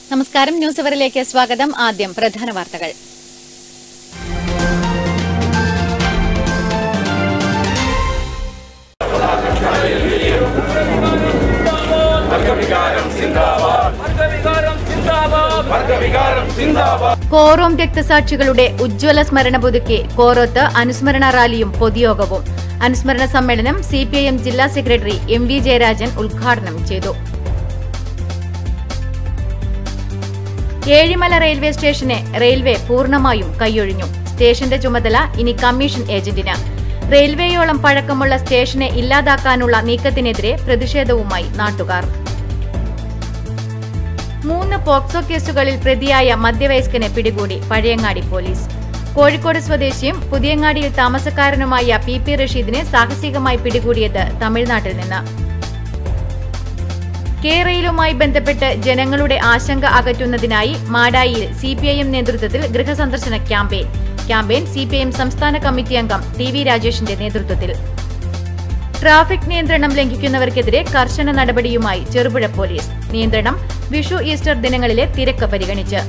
നമസ്കാരം ന്യൂസ് അവറിലേക്ക് സ്വാഗതം ആദ്യം പ്രധാന വാർത്തകൾ കോറോം രക്തസാക്ഷികളുടെ ഉജ്ജ്വല സ്മരണ പുതുക്കി കോറോത്ത് അനുസ്മരണ റാലിയും പൊതുയോഗവും അനുസ്മരണ സമ്മേളനം സിപിഐഎം ജില്ലാ സെക്രട്ടറി എം വി ജയരാജൻ ഉദ്ഘാടനം ചെയ്തു ഏഴിമല റെയിൽവേ സ്റ്റേഷനെ റെയിൽവേ പൂർണ്ണമായും കൈയൊഴിഞ്ഞു സ്റ്റേഷന്റെ ചുമതല ഇനി കമ്മീഷൻ ഏജന്റിന് റെയിൽവേയോളം പഴക്കമുള്ള സ്റ്റേഷനെ ഇല്ലാതാക്കാനുള്ള നീക്കത്തിനെതിരെ പ്രതിഷേധവുമായി നാട്ടുകാർ മൂന്ന് പോക്സോ കേസുകളിൽ പ്രതിയായ മധ്യവയസ്കനെ പിടികൂടി പഴയങ്ങാടി പോലീസ് കോഴിക്കോട് സ്വദേശിയും പുതിയങ്ങാടിയിൽ താമസക്കാരനുമായ പി പി റഷീദിനെ സാഹസികമായി പിടികൂടിയത് തമിഴ്നാട്ടിൽ നിന്ന് കേരളയിലുമായി ബന്ധപ്പെട്ട് ജനങ്ങളുടെ ആശങ്ക അകറ്റുന്നതിനായി മാടായിയിൽ സിപിഐഎം നേതൃത്വത്തിൽ ഗൃഹസന്ദർശന ക്യാമ്പയിൻ ക്യാമ്പയിൻ സിപിഐഎം സംസ്ഥാന കമ്മിറ്റി അംഗം ടി വി രാജേഷിന്റെ നേതൃത്വത്തിൽ ട്രാഫിക് നിയന്ത്രണം ലംഘിക്കുന്നവർക്കെതിരെ കർശന നടപടിയുമായി ചെറുപുഴ പോലീസ് നിയന്ത്രണം വിഷു ഈസ്റ്റർ ദിനങ്ങളിലെ തിരക്ക് പരിഗണിച്ച്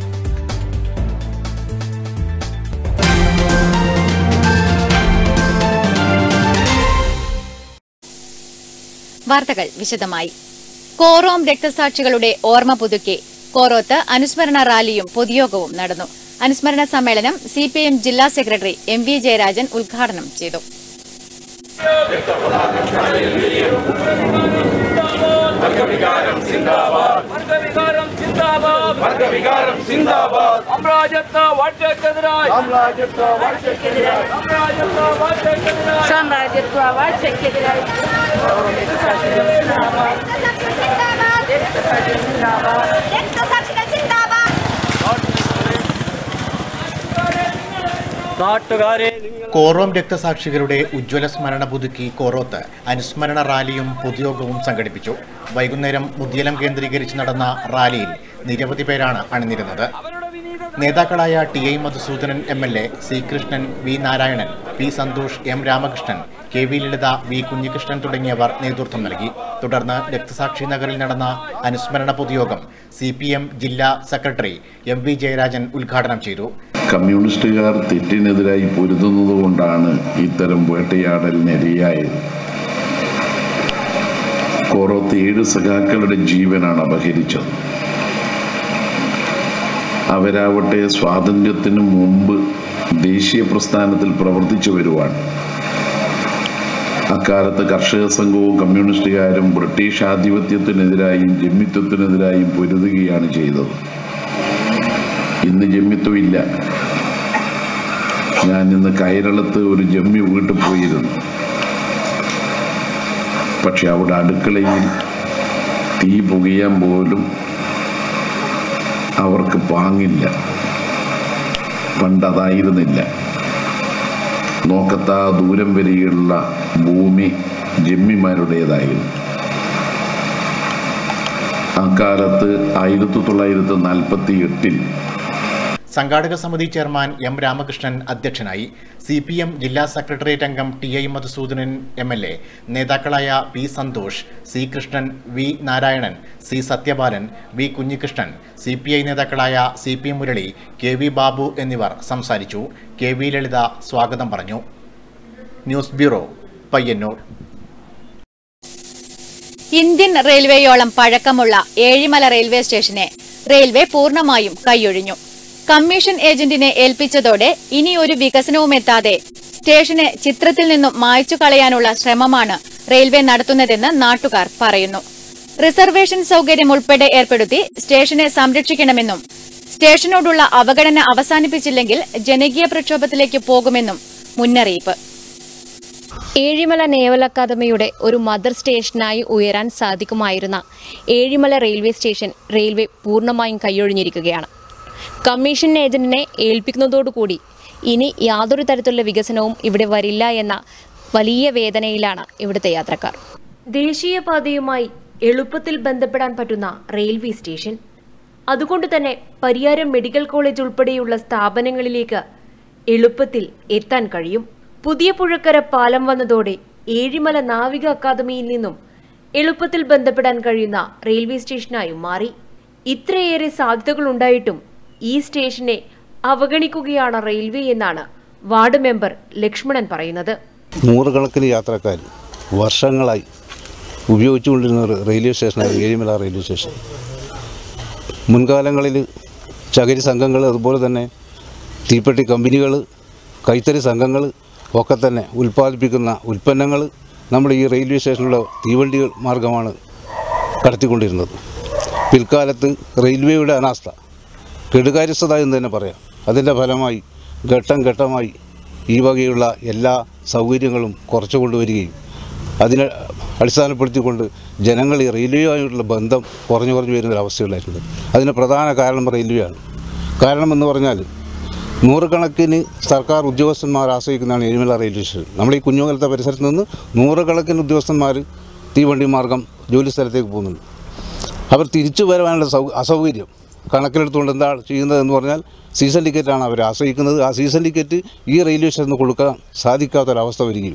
വാർത്തകൾ വിശദമായി കോറോം രക്തസാക്ഷികളുടെ ഓർമ്മ പുതുക്കി കോറോത്ത് അനുസ്മരണ റാലിയും പൊതുയോഗവും നടന്നു അനുസ്മരണ സമ്മേളനം സിപിഐഎം ജില്ലാ സെക്രട്ടറി എം വി ജയരാജൻ ഉദ്ഘാടനം ചെയ്തു വർഗവികാരം സിന്ദാബാദ് വർഗവികാരം സിന്ദാബാദ് സാമ്രാജ്യത്വ വാഴ്ചക്കെതിരായി സാമ്രാജ്യത്വ വാഴ്ചക്കെതിരായി സാമ്രാജ്യത്വ വാഴ്ചക്കെതിരായി സാമ്രാജ്യത്വ വാഴ്ചയ്ക്കെതിരായി രക്തസാക്ഷികൾ സിന്ദാബാദ് നാട്ടുകാരെ നിങ്ങൾ കോറോം രക്തസാക്ഷികളുടെ ഉജ്ജ്വല സ്മരണ പുതുക്കി കോറോത്ത് അനുസ്മരണ റാലിയും പൊതുയോഗവും സംഘടിപ്പിച്ചു വൈകുന്നേരം മുദ്യലം കേന്ദ്രീകരിച്ച് നടന്ന റാലിയിൽ നിരവധി പേരാണ് അണിനിരുന്നത് നേതാക്കളായ T I Madhusudanan M L A C Krishnan V Narayanan P Santhosh M Ramakrishnan K V Lalitha V Kunhikrishnan തുടങ്ങിയവർ നേതൃത്വം നൽകി തുടർന്ന് രക്തസാക്ഷി നഗറിൽ നടന്ന അനുസ്മരണ പൊതുയോഗം സി പി എം ജില്ലാ സെക്രട്ടറി എം വി ജയരാജൻ ഉദ്ഘാടനം ചെയ്തു കമ്മ്യൂണിസ്റ്റുകാർ തെറ്റിനെതിരായി പൊരുതുന്നത് കൊണ്ടാണ് ഇത്തരം വേട്ടയാടലിനിരയായത് കോറോത്ത് ഏഴ് സഖാക്കളുടെ ജീവനാണ് അപഹരിച്ചത് അവരാവട്ടെ സ്വാതന്ത്ര്യത്തിന് മുമ്പ് ദേശീയ പ്രസ്ഥാനത്തിൽ പ്രവർത്തിച്ചു വരുവാണ് അക്കാലത്ത് കർഷക സംഘവും കമ്മ്യൂണിസ്റ്റുകാരും ബ്രിട്ടീഷ് ആധിപത്യത്തിനെതിരായും ജമ്മിത്വത്തിനെതിരായും പൊരുതുകയാണ് ചെയ്തത് ഇന്ന് ജമ്മിത്വം ഇല്ല ഞാൻ ഇന്ന് കൈരളത്ത് ഒരു ജമ്മി വീട്ടിൽ പോയിരുന്നു പക്ഷെ അവിടെ അടുക്കളയിൽ തീ പുകയാൻ പോലും അവർക്ക് പാങ്ങില്ല പണ്ടതായിരുന്നില്ല നോക്കത്താ ദൂരം വരെയുള്ള ഭൂമി ജമ്മിമാരുടേതായിരുന്നു അക്കാലത്ത് ആയിരത്തി തൊള്ളായിരത്തി നാൽപ്പത്തി എട്ടിൽ സംഘാടക സമിതി ചെയർമാൻ എം രാമകൃഷ്ണൻ അധ്യക്ഷനായി സി പി എം ജില്ലാ സെക്രട്ടേറിയറ്റ് അംഗം T I Madhusudanan M L A നേതാക്കളായ P Santhosh C Krishnan V Narayanan C Sathyapalan V Kunhikrishnan C P I നേതാക്കളായ C P Murali K V Babu എന്നിവർ സംസാരിച്ചു കെ വി ലളിത സ്വാഗതം പറഞ്ഞു ന്യൂസ് ബ്യൂറോ പയ്യന്നൂർ ഇന്ത്യൻ റെയിൽവേയോളം പഴക്കമുള്ള ഏഴിമല റെയിൽവേ സ്റ്റേഷനെ റെയിൽവേ പൂർണ്ണമായും കൈയൊഴിഞ്ഞു കമ്മീഷൻ ഏജന്റിനെ ഏൽപ്പിച്ചതോടെ ഇനി ഒരു വികസനവും എത്താതെ സ്റ്റേഷനെ ചിത്രത്തിൽ നിന്നും മായ്ച്ചു കളയാനുള്ള ശ്രമമാണ് റെയിൽവേ നടത്തുന്നതെന്ന് നാട്ടുകാർ പറയുന്നു റിസർവേഷൻ സൌകര്യം ഉൾപ്പെടെ ഏർപ്പെടുത്തി സ്റ്റേഷനെ സംരക്ഷിക്കണമെന്നും സ്റ്റേഷനോടുള്ള അവഗണന അവസാനിപ്പിച്ചില്ലെങ്കിൽ ജനകീയ പ്രക്ഷോഭത്തിലേക്ക് പോകുമെന്നും മുന്നറിയിപ്പ് ഏഴിമല നേവൽ അക്കാദമിയുടെ ഒരു മദർ സ്റ്റേഷനായി ഉയരാൻ സാധിക്കുമായിരുന്ന ഏഴിമല റെയിൽവേ സ്റ്റേഷൻ റെയിൽവേ പൂർണ്ണമായും കൈയൊഴിഞ്ഞിരിക്കുകയാണ് കമ്മീഷൻ ഏജന്റിനെ ഏൽപ്പിക്കുന്നതോടുകൂടി ഇനി യാതൊരു തരത്തിലുള്ള വികസനവും ഇവിടെ വരില്ല എന്ന വലിയ വേദനയിലാണ് ഇവിടുത്തെ യാത്രക്കാർ ദേശീയപാതയുമായി എളുപ്പത്തിൽ ബന്ധപ്പെടാൻ പറ്റുന്ന റെയിൽവേ സ്റ്റേഷൻ അതുകൊണ്ട് തന്നെ പരിയാരം മെഡിക്കൽ കോളേജ് ഉൾപ്പെടെയുള്ള സ്ഥാപനങ്ങളിലേക്ക് എളുപ്പത്തിൽ എത്താൻ കഴിയും പുതിയ പുഴക്കര പാലം വന്നതോടെ ഏഴിമല നാവിക അക്കാദമിയിൽ നിന്നും എളുപ്പത്തിൽ ബന്ധപ്പെടാൻ കഴിയുന്ന റെയിൽവേ സ്റ്റേഷനായും മാറി ഇത്രയേറെ സാധ്യതകൾ ഉണ്ടായിട്ടും ഈ സ്റ്റേഷനെ അവഗണിക്കുകയാണ് റെയിൽവേ എന്നാണ് വാർഡ് മെമ്പർ ലക്ഷ്മണൻ പറയുന്നത് നൂറുകണക്കിന് യാത്രക്കാർ വർഷങ്ങളായി ഉപയോഗിച്ചുകൊണ്ടിരുന്ന ഒരു റെയിൽവേ സ്റ്റേഷനായിരുന്നു ഏഴിമല റെയിൽവേ സ്റ്റേഷൻ മുൻകാലങ്ങളിൽ ചകിരി സംഘങ്ങൾ അതുപോലെ തന്നെ തീപ്പെട്ടി കമ്പനികൾ കൈത്തറി സംഘങ്ങൾ ഒക്കെ തന്നെ ഉൽപ്പാദിപ്പിക്കുന്ന ഉൽപ്പന്നങ്ങൾ നമ്മുടെ ഈ റെയിൽവേ സ്റ്റേഷനിലുള്ള തീവണ്ടികൾ മാർഗമാണ് കടത്തിക്കൊണ്ടിരുന്നത് പിൽക്കാലത്ത് റെയിൽവേയുടെ അനാസ്ഥ കെടുകാര്യസ്ഥത എന്ന് തന്നെ പറയാം അതിൻ്റെ ഫലമായി ഘട്ടം ഘട്ടമായി ഈ വകയുള്ള എല്ലാ സൗകര്യങ്ങളും കുറച്ചു കൊണ്ടുവരികയും അതിനെ അടിസ്ഥാനപ്പെടുത്തിക്കൊണ്ട് ജനങ്ങൾ ഈ റെയിൽവേയുമായിട്ടുള്ള ബന്ധം കുറഞ്ഞു കുറഞ്ഞു വരുന്നൊരവസ്ഥയുണ്ടായിട്ടുണ്ട് അതിന് പ്രധാന കാരണം റെയിൽവേയാണ് കാരണമെന്ന് പറഞ്ഞാൽ നൂറുകണക്കിന് സർക്കാർ ഉദ്യോഗസ്ഥന്മാർ ആശ്രയിക്കുന്നതാണ് എരുമല റെയിൽവേ സ്റ്റേഷൻ നമ്മൾ ഈ കുഞ്ഞുമലത്തെ പരിസരത്ത് നിന്ന് നൂറുകണക്കിന് ഉദ്യോഗസ്ഥന്മാർ തീവണ്ടി മാർഗം ജോലി സ്ഥലത്തേക്ക് പോകുന്നുണ്ട് അവർ തിരിച്ചു വരാനുള്ള സൗ അസൗകര്യം കണക്കിലെടുത്തുകൊണ്ട് എന്താ ചെയ്യുന്നതെന്ന് പറഞ്ഞാൽ സീസൺ ടിക്കറ്റാണ് അവർ ആശ്രയിക്കുന്നത് ആ സീസൺ ടിക്കറ്റ് ഈ റെയിൽവേ സ്റ്റേഷനിൽ കൊടുക്കാൻ സാധിക്കാത്തൊരവസ്ഥ വരികയും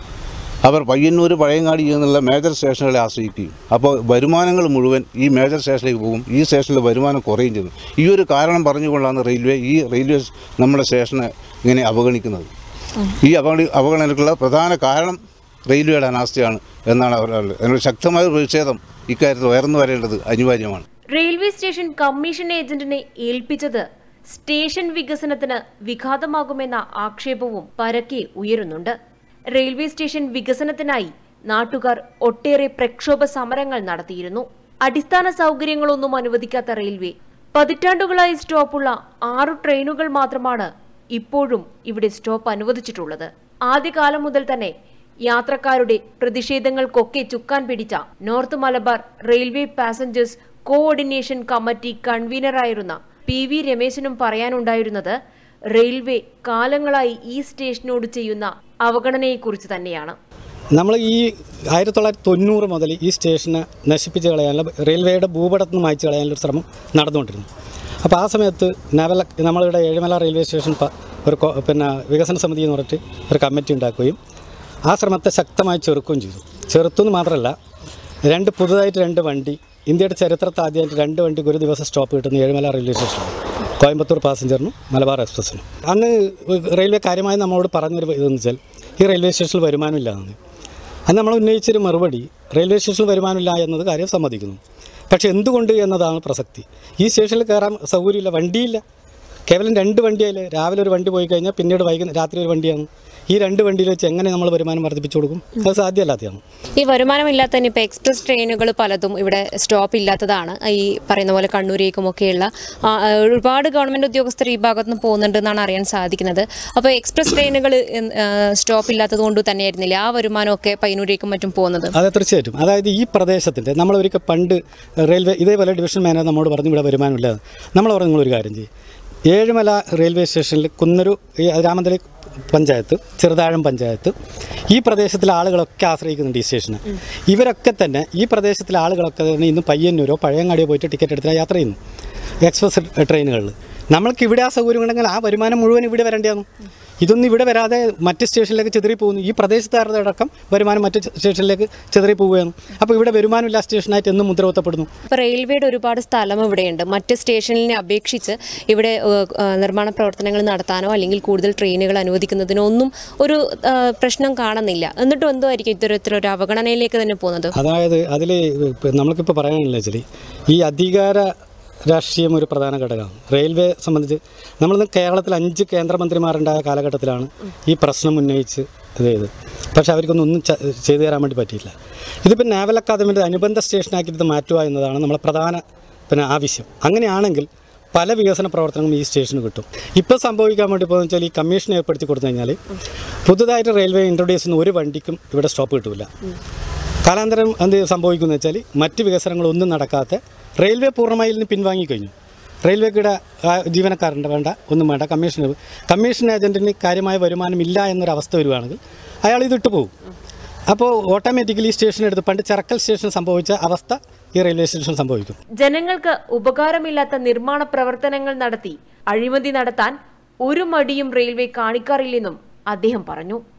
അവർ പയ്യന്നൂർ പഴയങ്ങാടി എന്നുള്ള മേജർ സ്റ്റേഷനുകളെ ആശ്രയിക്കുകയും അപ്പോൾ വരുമാനങ്ങൾ മുഴുവൻ ഈ മേജർ സ്റ്റേഷനിലേക്ക് പോകും ഈ സ്റ്റേഷനിലെ വരുമാനം കുറയുകയും ചെയ്യുന്നു ഈ ഒരു കാരണം പറഞ്ഞുകൊണ്ടാണ് റെയിൽവേ ഈ റെയിൽവേ നമ്മുടെ സ്റ്റേഷനെ ഇങ്ങനെ അവഗണിക്കുന്നത് ഈ അവഗണി അവഗണനയ്ക്കുള്ള പ്രധാന കാരണം റെയിൽവേയുടെ അനാസ്ഥയാണ് എന്നാണ് അവർ അതിനൊരു ശക്തമായ ഒരു പ്രതിഷേധം ഇക്കാര്യത്തിൽ ഉയർന്നു വരേണ്ടത് അനിവാര്യമാണ് റെയിൽവേ സ്റ്റേഷൻ കമ്മീഷൻ ഏജന്റിനെ ഏൽപ്പിച്ചത് സ്റ്റേഷൻ വികസനത്തിന് വിഘാതമാകുമെന്ന ആക്ഷേപവും പരക്കെ ഉയരുന്നുണ്ട് റെയിൽവേ സ്റ്റേഷൻ വികസനത്തിനായി നാട്ടുകാർ ഒട്ടേറെ പ്രക്ഷോഭ സമരങ്ങൾ നടത്തിയിരുന്നു അടിസ്ഥാന സൗകര്യങ്ങളൊന്നും അനുവദിക്കാത്ത റെയിൽവേ പതിറ്റാണ്ടുകളായി സ്റ്റോപ്പുള്ള ആറു ട്രെയിനുകൾ മാത്രമാണ് ഇപ്പോഴും ഇവിടെ സ്റ്റോപ്പ് അനുവദിച്ചിട്ടുള്ളത് ആദ്യകാലം മുതൽ തന്നെ യാത്രക്കാരുടെ പ്രതിഷേധങ്ങൾക്കൊക്കെ ചുക്കാൻ പിടിച്ച north Malabar railway passengers coordination committee കൺവീനറായിരുന്ന പി വി രമേശനും പറയാനുണ്ടായിരുന്നത് റെയിൽവേ കാലങ്ങളായി ഈ സ്റ്റേഷനോട് ചെയ്യുന്ന അവഗണനയെക്കുറിച്ച് തന്നെയാണ് നമ്മൾ ഈ ആയിരത്തി തൊള്ളായിരത്തി തൊണ്ണൂറ് മുതൽ ഈ സ്റ്റേഷനെ നശിപ്പിച്ച് കളയാനുള്ള റെയിൽവേയുടെ ഭൂപടത്തിൽ നിന്ന് മായ്ച്ചു കളയാനുള്ള ഒരു ശ്രമം നടന്നുകൊണ്ടിരുന്നു അപ്പോൾ ആ സമയത്ത് നവല നമ്മളിവിടെ ഏഴിമല റെയിൽവേ സ്റ്റേഷൻ പ- ഒരു കോ- പിന്നെ വികസന സമിതി എന്ന് പറഞ്ഞിട്ട് ഒരു കമ്മിറ്റി ഉണ്ടാക്കുകയും ആ ശ്രമത്തെ ശക്തമായി ചെറുക്കുകയും ചെയ്തു ചെറുത്തുനിന്ന് മാത്രമല്ല രണ്ട് പുതുതായിട്ട് രണ്ട് വണ്ടി ഇന്ത്യയുടെ ചരിത്രത്തിൽ ആദ്യമായിട്ട് രണ്ട് വണ്ടിക്ക് ഒരു ദിവസം സ്റ്റോപ്പ് കിട്ടുന്ന ഏഴിമല റെയിൽവേ സ്റ്റേഷനിലാണ് കോയമ്പത്തൂർ പാസഞ്ചറിനും മലബാർ എക്സ്പ്രസിനും അന്ന് റെയിൽവേ കാര്യമായി നമ്മളോട് പറഞ്ഞൊരു ഇതെന്ന് വെച്ചാൽ ഈ റെയിൽവേ സ്റ്റേഷനിൽ വരുമാനമില്ലാന്ന് അന്ന് നമ്മൾ ഉന്നയിച്ചൊരു മറുപടി റെയിൽവേ സ്റ്റേഷനിൽ വരുമാനമില്ല എന്നത് കാര്യം സമ്മതിക്കുന്നു പക്ഷേ എന്തുകൊണ്ട് എന്നതാണ് പ്രസക്തി ഈ സ്റ്റേഷനിൽ കയറാൻ സൗകര്യമില്ല വണ്ടിയില്ല കേവലം രണ്ട് വണ്ടിയായില്ലേ രാവിലെ ഒരു വണ്ടി പോയി കഴിഞ്ഞാൽ പിന്നീട് വൈകുന്നേരം രാത്രി ഒരു വണ്ടിയാണ് ഈ രണ്ട് വണ്ടിയിൽ വെച്ച് എങ്ങനെ നമ്മൾ വരുമാനം വർദ്ധിപ്പിച്ചു കൊടുക്കും അത് സാധ്യമല്ലാത്തതാണ് ഈ വരുമാനമില്ലാത്ത ഇപ്പോൾ എക്സ്പ്രസ് ട്രെയിനുകൾ പലതും ഇവിടെ സ്റ്റോപ്പ് ഇല്ലാത്തതാണ് ഈ പറയുന്ന പോലെ കണ്ണൂരേക്കുമൊക്കെയുള്ള ആ, ആ, ഒരുപാട് ഗവൺമെൻറ് ഉദ്യോഗസ്ഥർ ഈ ഭാഗത്ത് നിന്ന് പോകുന്നുണ്ട് എന്നാണ് അറിയാൻ സാധിക്കുന്നത് അപ്പോൾ എക്സ്പ്രസ് ട്രെയിനുകൾ സ്റ്റോപ്പ് ഇല്ലാത്തത് കൊണ്ട് തന്നെയായിരുന്നില്ല ആ വരുമാനമൊക്കെ പയ്യന്നൂരേക്കും മറ്റും പോകുന്നത് അതെ തീർച്ചയായിട്ടും അതായത് ഈ പ്രദേശത്തിൻ്റെ നമ്മൾ ഒരിക്കൽ പണ്ട് റെയിൽവേ ഇതേപോലെ ഡിവിഷൻ മാനേജർ നമ്മോട് പറഞ്ഞു ഇവിടെ വരുമാനമില്ല നമ്മൾ പറഞ്ഞു നിങ്ങളൊരു കാര്യം ചെയ്യും ഏഴുമല റെയിൽവേ സ്റ്റേഷനിൽ കുന്നൊരു ഈ രാമന്തളി പഞ്ചായത്ത് ചെറുതാഴം പഞ്ചായത്ത് ഈ പ്രദേശത്തിലെ ആളുകളൊക്കെ ആശ്രയിക്കുന്നുണ്ട് ഈ സ്റ്റേഷന് ഇവരൊക്കെ തന്നെ ഈ പ്രദേശത്തിലെ ആളുകളൊക്കെ തന്നെ ഇന്ന് പയ്യന്നൂരോ പഴയങ്ങാടിയോ പോയിട്ട് ടിക്കറ്റ് എടുത്തിട്ട് യാത്ര ചെയ്യുന്നു എക്സ്പ്രസ് ട്രെയിനുകളിൽ നമ്മൾക്ക് ഇവിടെ ആ സൗകര്യം ഉണ്ടെങ്കിൽ ആ വരുമാനം മുഴുവൻ ഇവിടെ വരേണ്ടതാണ് ഇതൊന്നും ഇവിടെ വരാതെ മറ്റ് സ്റ്റേഷനിലേക്ക് ചെതറി പോകുന്നു ഈ പ്രദേശത്തുകാരുടെ അടക്കം വരുമാനം മറ്റ് സ്റ്റേഷനിലേക്ക് ചെതറി പോവുകയാണ് അപ്പോൾ ഇവിടെ വരുമാനമില്ല സ്റ്റേഷനായിട്ട് എന്നും മുദ്രവത്തപ്പെടുന്നു ഇപ്പോൾ റെയിൽവേയുടെ ഒരുപാട് സ്ഥലം ഇവിടെയുണ്ട് മറ്റ് സ്റ്റേഷനിനെ അപേക്ഷിച്ച് ഇവിടെ ഏഹ്, ഏഹ്, നിർമ്മാണ പ്രവർത്തനങ്ങൾ നടത്താനോ അല്ലെങ്കിൽ കൂടുതൽ ട്രെയിനുകൾ അനുവദിക്കുന്നതിനോ ഒന്നും ഒരു ഏഹ്, പ്രശ്നം കാണുന്നില്ല എന്നിട്ടും എന്തോ ആയിരിക്കും ഇത്തരത്തിലൊരു അവഗണനയിലേക്ക് തന്നെ പോകുന്നത് അതായത് അതിൽ നമ്മൾക്കിപ്പോൾ പറയാനില്ല വെച്ചാൽ ഈ അധികാര രാഷ്ട്രീയം ഒരു പ്രധാന ഘടകമാണ് റെയിൽവേ സംബന്ധിച്ച് നമ്മളിന്ന് കേരളത്തിൽ അഞ്ച് കേന്ദ്രമന്ത്രിമാരുണ്ടായ കാലഘട്ടത്തിലാണ് ഈ പ്രശ്നം ഉന്നയിച്ച് ഇത് ചെയ്തത് പക്ഷേ അവർക്കൊന്നും ഒന്നും ച- ചെയ്തു തരാൻ വേണ്ടി പറ്റിയില്ല ഇതിപ്പോൾ നാവൽ അക്കാദമിയുടെ അനുബന്ധ സ്റ്റേഷനാക്കിയിട്ട് ഇത് മാറ്റുക എന്നതാണ് നമ്മളെ പ്രധാന പിന്നെ ആവശ്യം അങ്ങനെയാണെങ്കിൽ പല വികസന പ്രവർത്തനങ്ങളും ഈ സ്റ്റേഷന് കിട്ടും ഇപ്പോൾ സംഭവിക്കാൻ വേണ്ടി പോകുന്നത് വെച്ചാൽ ഈ കമ്മീഷൻ ഏർപ്പെടുത്തി കൊടുത്തു കഴിഞ്ഞാൽ പുതുതായിട്ട് റെയിൽവേ ഇൻട്രൊഡ്യൂസ് ചെയ്യുന്ന ഒരു വണ്ടിക്കും ഇവിടെ സ്റ്റോപ്പ് കിട്ടില്ല കാലാന്തരം എന്ത് സംഭവിക്കുന്നു വെച്ചാൽ മറ്റ് വികസനങ്ങളൊന്നും നടക്കാത്ത റെയിൽവേ പൂർണ്ണമായി ഇതിൽ നിന്ന് പിൻവാങ്ങിക്കഴിഞ്ഞു റെയിൽവേക്കിടെ ആ, ജീവനക്കാരുണ്ട് വേണ്ട ഒന്നും വേണ്ട കമ്മീഷൻ കമ്മീഷൻ ഏജൻറ്റിന് കാര്യമായ വരുമാനം ഇല്ല എന്നൊരവസ്ഥ വരുവാണെങ്കിൽ അയാൾ ഇതിട്ട് പോകും അപ്പോൾ ഓട്ടോമാറ്റിക്കലി സ്റ്റേഷൻ എടുത്ത് പണ്ട് ചെറക്കൽ സ്റ്റേഷൻ സംഭവിച്ച അവസ്ഥ ഈ റെയിൽവേ സ്റ്റേഷൻ സംഭവിക്കും ജനങ്ങൾക്ക് ഉപകാരമില്ലാത്ത നിർമ്മാണ പ്രവർത്തനങ്ങൾ നടത്തി അഴിമതി നടത്താൻ ഒരു മടിയും റെയിൽവേ കാണിക്കാറില്ലെന്നും അദ്ദേഹം പറഞ്ഞു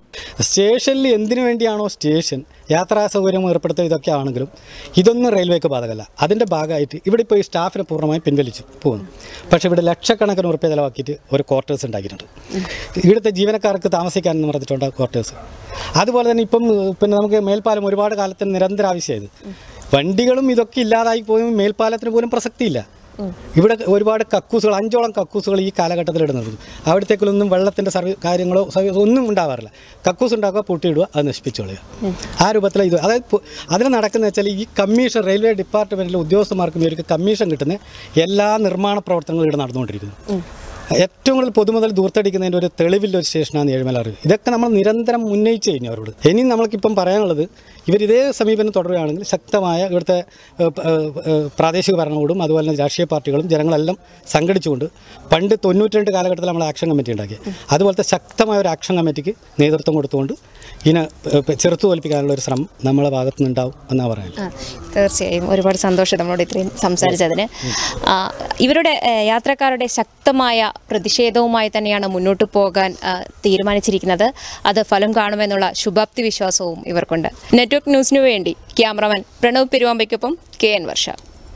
സ്റ്റേഷനിൽ എന്തിനു വേണ്ടിയാണോ സ്റ്റേഷൻ യാത്രാ സൗകര്യം ഏർപ്പെടുത്തുക ഇതൊക്കെ ആണെങ്കിലും ഇതൊന്നും റെയിൽവേക്ക് ബാധകമല്ല അതിൻ്റെ ഭാഗമായിട്ട് ഇവിടെ ഇപ്പോൾ ഈ സ്റ്റാഫിനെ പൂർണ്ണമായും പിൻവലിച്ചു പോകുന്നു പക്ഷേ ഇവിടെ ലക്ഷക്കണക്കിന് ഉറുപ്പ്യ ചിലവാക്കിയിട്ട് ഒരു ക്വാർട്ടേഴ്സ് ഉണ്ടാക്കിയിട്ടുണ്ട് ഇവിടുത്തെ ജീവനക്കാർക്ക് താമസിക്കാൻ എന്ന് പറഞ്ഞിട്ടുണ്ട് ക്വാർട്ടേഴ്സ് അതുപോലെ തന്നെ ഇപ്പം പിന്നെ നമുക്ക് മേൽപ്പാലം ഒരുപാട് കാലത്തിന് നിരന്തര ആവശ്യമായത് വണ്ടികളും ഇതൊക്കെ ഇല്ലാതായി പോയും മേൽപ്പാലത്തിന് പോലും പ്രസക്തിയില്ല ഇവിടെ ഒരുപാട് കക്കൂസുകൾ അഞ്ചോളം കക്കൂസുകൾ ഈ കാലഘട്ടത്തിൽ ഇടുന്നത് അവിടത്തേക്കൊന്നും വെള്ളത്തിൻ്റെ സർവീസ് കാര്യങ്ങളോ സർവീസ് ഒന്നും ഉണ്ടാവാറില്ല കക്കൂസ് ഉണ്ടാക്കുക പൂട്ടിയിടുക അത് നശിപ്പിച്ചു കളയുക ആ രൂപത്തിൽ ഇത് അതായത് പു- അതിന് നടക്കുന്നത് വെച്ചാൽ ഈ കമ്മീഷൻ റെയിൽവേ ഡിപ്പാർട്ട്മെൻറ്റിലെ ഉദ്യോഗസ്ഥന്മാർക്കും ഇവർക്ക് കമ്മീഷൻ കിട്ടുന്ന എല്ലാ നിർമ്മാണ പ്രവർത്തനങ്ങളും ഇവിടെ നടന്നുകൊണ്ടിരിക്കുന്നു ഏറ്റവും കൂടുതൽ പൊതുമുതൽ ദൂർത്തടിക്കുന്നതിൻ്റെ ഒരു തെളിവില്ല ഒരു സ്റ്റേഷനാണ് ഏഴുമല അറിവ് ഇതൊക്കെ നമ്മൾ നിരന്തരം ഉന്നയിച്ചു കഴിഞ്ഞു അവരോട് ഇനി നമ്മൾക്കിപ്പം പറയാനുള്ളത് ഇവർ ഇതേ സമീപനം തുടരുകയാണെങ്കിൽ ശക്തമായ ഇവിടുത്തെ ഏഹ്, പ- ഏഹ്, ഏഹ്, പ്രാദേശിക ഭരണകൂടും അതുപോലെ തന്നെ രാഷ്ട്രീയ പാർട്ടികളും ജനങ്ങളെല്ലാം സംഘടിച്ചുകൊണ്ട് പണ്ട് തൊണ്ണൂറ്റി രണ്ട് കാലഘട്ടത്തിൽ നമ്മൾ ആക്ഷൻ കമ്മിറ്റി ഉണ്ടാക്കി അതുപോലത്തെ ശക്തമായ ഒരു ആക്ഷൻ കമ്മിറ്റിക്ക് നേതൃത്വം കൊടുത്തുകൊണ്ട് ഇതിനെ ഏഹ്, ചെറുത്തു തോൽപ്പിക്കാനുള്ള ഒരു ശ്രമം നമ്മളെ ഭാഗത്തു നിന്നുണ്ടാവും എന്നാണ് പറയുന്നത് ആ, തീർച്ചയായും ഒരുപാട് സന്തോഷം നമ്മളോട് ഇത്രയും സംസാരിച്ചതിന് ആ, ഇവരുടെ ഏ, യാത്രക്കാരുടെ ശക്തമായ പ്രതിഷേധവുമായി തന്നെയാണ് മുന്നോട്ട് പോകാൻ ആ, തീരുമാനിച്ചിരിക്കുന്നത് അത് ഫലം കാണുമെന്നുള്ള ശുഭാപ്തി വിശ്വാസവും ഇവർക്കുണ്ട് നെറ്റ്വർക്ക് ന്യൂസിനു വേണ്ടി ക്യാമറമാൻ പ്രണവ് പെരുവാമ്പയ്ക്കൊപ്പം കെ എൻ വർഷ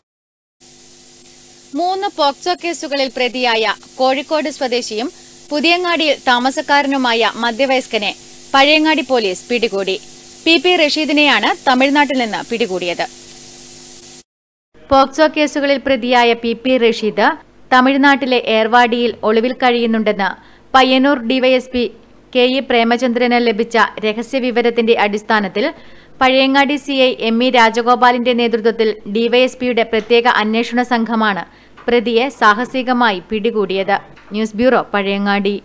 മൂന്ന് പോക്സോ കേസുകളിൽ പ്രതിയായ കോഴിക്കോട് സ്വദേശിയും പുതിയങ്ങാടിയിൽ താമസക്കാരനുമായ മധ്യവയസ്കനെ പഴയങ്ങാടി പോലീസ് പിടികൂടി പി പി റഷീദിനെയാണ് തമിഴ്നാട്ടിൽ നിന്ന് പിടികൂടിയത് പോക്സോ കേസുകളിൽ പ്രതിയായ പി പി റഷീദ് തമിഴ്നാട്ടിലെ ഏർവാടിയിൽ ഒളിവിൽ കഴിയുന്നുണ്ടെന്ന് പയ്യന്നൂർ ഡിവൈഎസ്പി കെ ഇ പ്രേമചന്ദ്രന് ലഭിച്ച രഹസ്യവിവരത്തിന്റെ അടിസ്ഥാനത്തിൽ പഴയങ്ങാടി സിഐ എം ഇ രാജഗോപാലിന്റെ നേതൃത്വത്തിൽ ഡിവൈഎസ്പിയുടെ പ്രത്യേക അന്വേഷണ സംഘമാണ് പ്രതിയെ സാഹസികമായി പിടികൂടിയത് ന്യൂസ് ബ്യൂറോ പഴയങ്ങാടി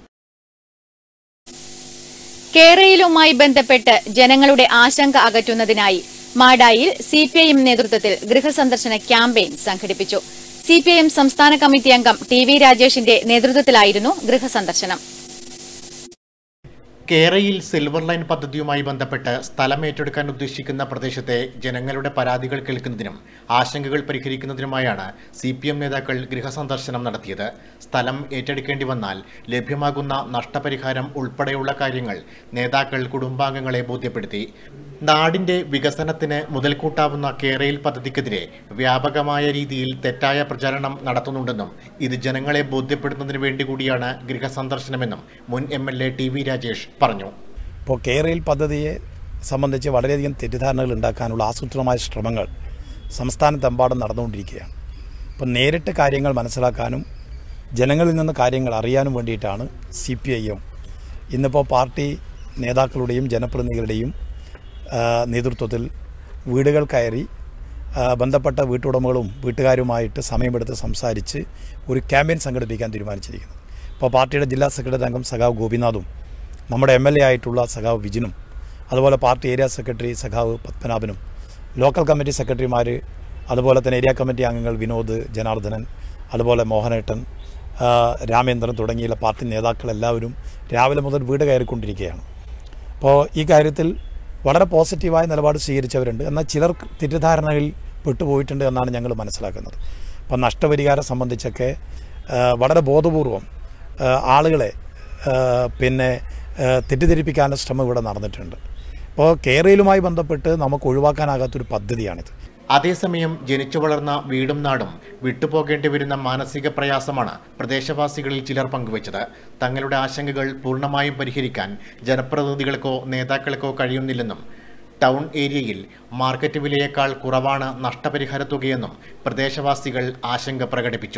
കേരളയിലുമായി ബന്ധപ്പെട്ട് ജനങ്ങളുടെ ആശങ്ക അകറ്റുന്നതിനായി മാടായിൽ സി പി ഐ എം നേതൃത്വത്തിൽ ഗൃഹസന്ദർശന ക്യാമ്പയിൻ സംഘടിപ്പിച്ചു സി പി ഐ എം സംസ്ഥാന കമ്മിറ്റി അംഗം ടി വി രാജേഷിന്റെ നേതൃത്വത്തിലായിരുന്നു ഗൃഹസന്ദർശനം കേരയിൽ സിൽവർ ലൈൻ പദ്ധതിയുമായി ബന്ധപ്പെട്ട് സ്ഥലം ഏറ്റെടുക്കാൻ ഉദ്ദേശിക്കുന്ന പ്രദേശത്തെ ജനങ്ങളുടെ പരാതികൾ കേൾക്കുന്നതിനും ആശങ്കകൾ പരിഹരിക്കുന്നതിനുമായാണ് സി പി എം നേതാക്കൾ ഗൃഹസന്ദർശനം നടത്തിയത് സ്ഥലം ഏറ്റെടുക്കേണ്ടി വന്നാൽ ലഭ്യമാകുന്ന നഷ്ടപരിഹാരം ഉൾപ്പെടെയുള്ള കാര്യങ്ങൾ നേതാക്കൾ കുടുംബാംഗങ്ങളെ ബോധ്യപ്പെടുത്തി നാടിന്റെ വികസനത്തിന് മുതൽക്കൂട്ടാവുന്ന കേരയിൽ പദ്ധതിക്കെതിരെ വ്യാപകമായ രീതിയിൽ തെറ്റായ പ്രചാരണം നടത്തുന്നുണ്ടെന്നും ഇത് ജനങ്ങളെ ബോധ്യപ്പെടുത്തുന്നതിന് വേണ്ടി കൂടിയാണ് ഗൃഹസന്ദർശനമെന്നും മുൻ M L A T V Rajesh പറഞ്ഞു ഇപ്പോൾ കേരയിൽ പദ്ധതിയെ സംബന്ധിച്ച് വളരെയധികം തെറ്റിദ്ധാരണകൾ ഉണ്ടാക്കാനുള്ള ആസൂത്രിതമായ ശ്രമങ്ങൾ സംസ്ഥാനത്തെമ്പാടും നടന്നുകൊണ്ടിരിക്കുകയാണ് അപ്പോൾ നേരിട്ട് കാര്യങ്ങൾ മനസ്സിലാക്കാനും ജനങ്ങളിൽ നിന്ന് കാര്യങ്ങൾ അറിയാനും വേണ്ടിയിട്ടാണ് സി പി ഐ എം ഇന്നിപ്പോൾ പാർട്ടി നേതാക്കളുടെയും ജനപ്രതിനിധികളുടെയും ആ, നേതൃത്വത്തിൽ വീടുകൾ കയറി ആ, ബന്ധപ്പെട്ട വീട്ടുടമകളും വീട്ടുകാരുമായിട്ട് സമയമെടുത്ത് സംസാരിച്ച് ഒരു ക്യാമ്പയിൻ സംഘടിപ്പിക്കാൻ തീരുമാനിച്ചിരിക്കുന്നത് ഇപ്പോൾ പാർട്ടിയുടെ ജില്ലാ സെക്രട്ടറി അംഗം സഖാവ് ഗോപിനാഥും നമ്മുടെ എം എൽ എ ആയിട്ടുള്ള സഖാവ് വിജിനും അതുപോലെ പാർട്ടി ഏരിയ സെക്രട്ടറി സഖാവ് പത്മനാഭനും ലോക്കൽ കമ്മിറ്റി സെക്രട്ടറിമാർ അതുപോലെ തന്നെ ഏരിയ കമ്മിറ്റി അംഗങ്ങൾ വിനോദ് ജനാർദ്ദനൻ അതുപോലെ മോഹനേട്ടൻ ആ, രാമേന്ദ്രൻ തുടങ്ങിയുള്ള പാർട്ടി നേതാക്കളെല്ലാവരും രാവിലെ മുതൽ വീട് കയറിക്കൊണ്ടിരിക്കുകയാണ് അപ്പോൾ ഈ കാര്യത്തിൽ വളരെ പോസിറ്റീവായ നിലപാട് സ്വീകരിച്ചവരുണ്ട് എന്നാൽ ചിലർ തെറ്റിദ്ധാരണകളിൽ പെട്ടുപോയിട്ടുണ്ട് എന്നാണ് ഞങ്ങൾ മനസ്സിലാക്കുന്നത് അപ്പോൾ നഷ്ടപരിഹാരം സംബന്ധിച്ചൊക്കെ ആ, വളരെ ബോധപൂർവം ആ, ആളുകളെ ആ, പിന്നെ ആ, തെറ്റിദ്ധരിപ്പിക്കാനുള്ള ശ്രമം ഇവിടെ നടന്നിട്ടുണ്ട് അപ്പോൾ കേരളയിലുമായി ബന്ധപ്പെട്ട് നമുക്ക് ഒഴിവാക്കാനാകാത്തൊരു പദ്ധതിയാണിത് അതേസമയം ജനിച്ചു വളർന്ന വീടും നാടും വിട്ടുപോകേണ്ടി വരുന്ന മാനസിക പ്രയാസമാണ് പ്രദേശവാസികളിൽ ചിലർ പങ്കുവച്ചത് തങ്ങളുടെ ആശങ്കകൾ പൂർണ്ണമായും പരിഹരിക്കാൻ ജനപ്രതിനിധികൾക്കോ നേതാക്കൾക്കോ കഴിയുന്നില്ലെന്നും ടൗൺ ഏരിയയിൽ മാർക്കറ്റ് വിലയേക്കാൾ കുറവാണ് നഷ്ടപരിഹാര തുകയെന്നും പ്രദേശവാസികൾ ആശങ്ക പ്രകടിപ്പിച്ചു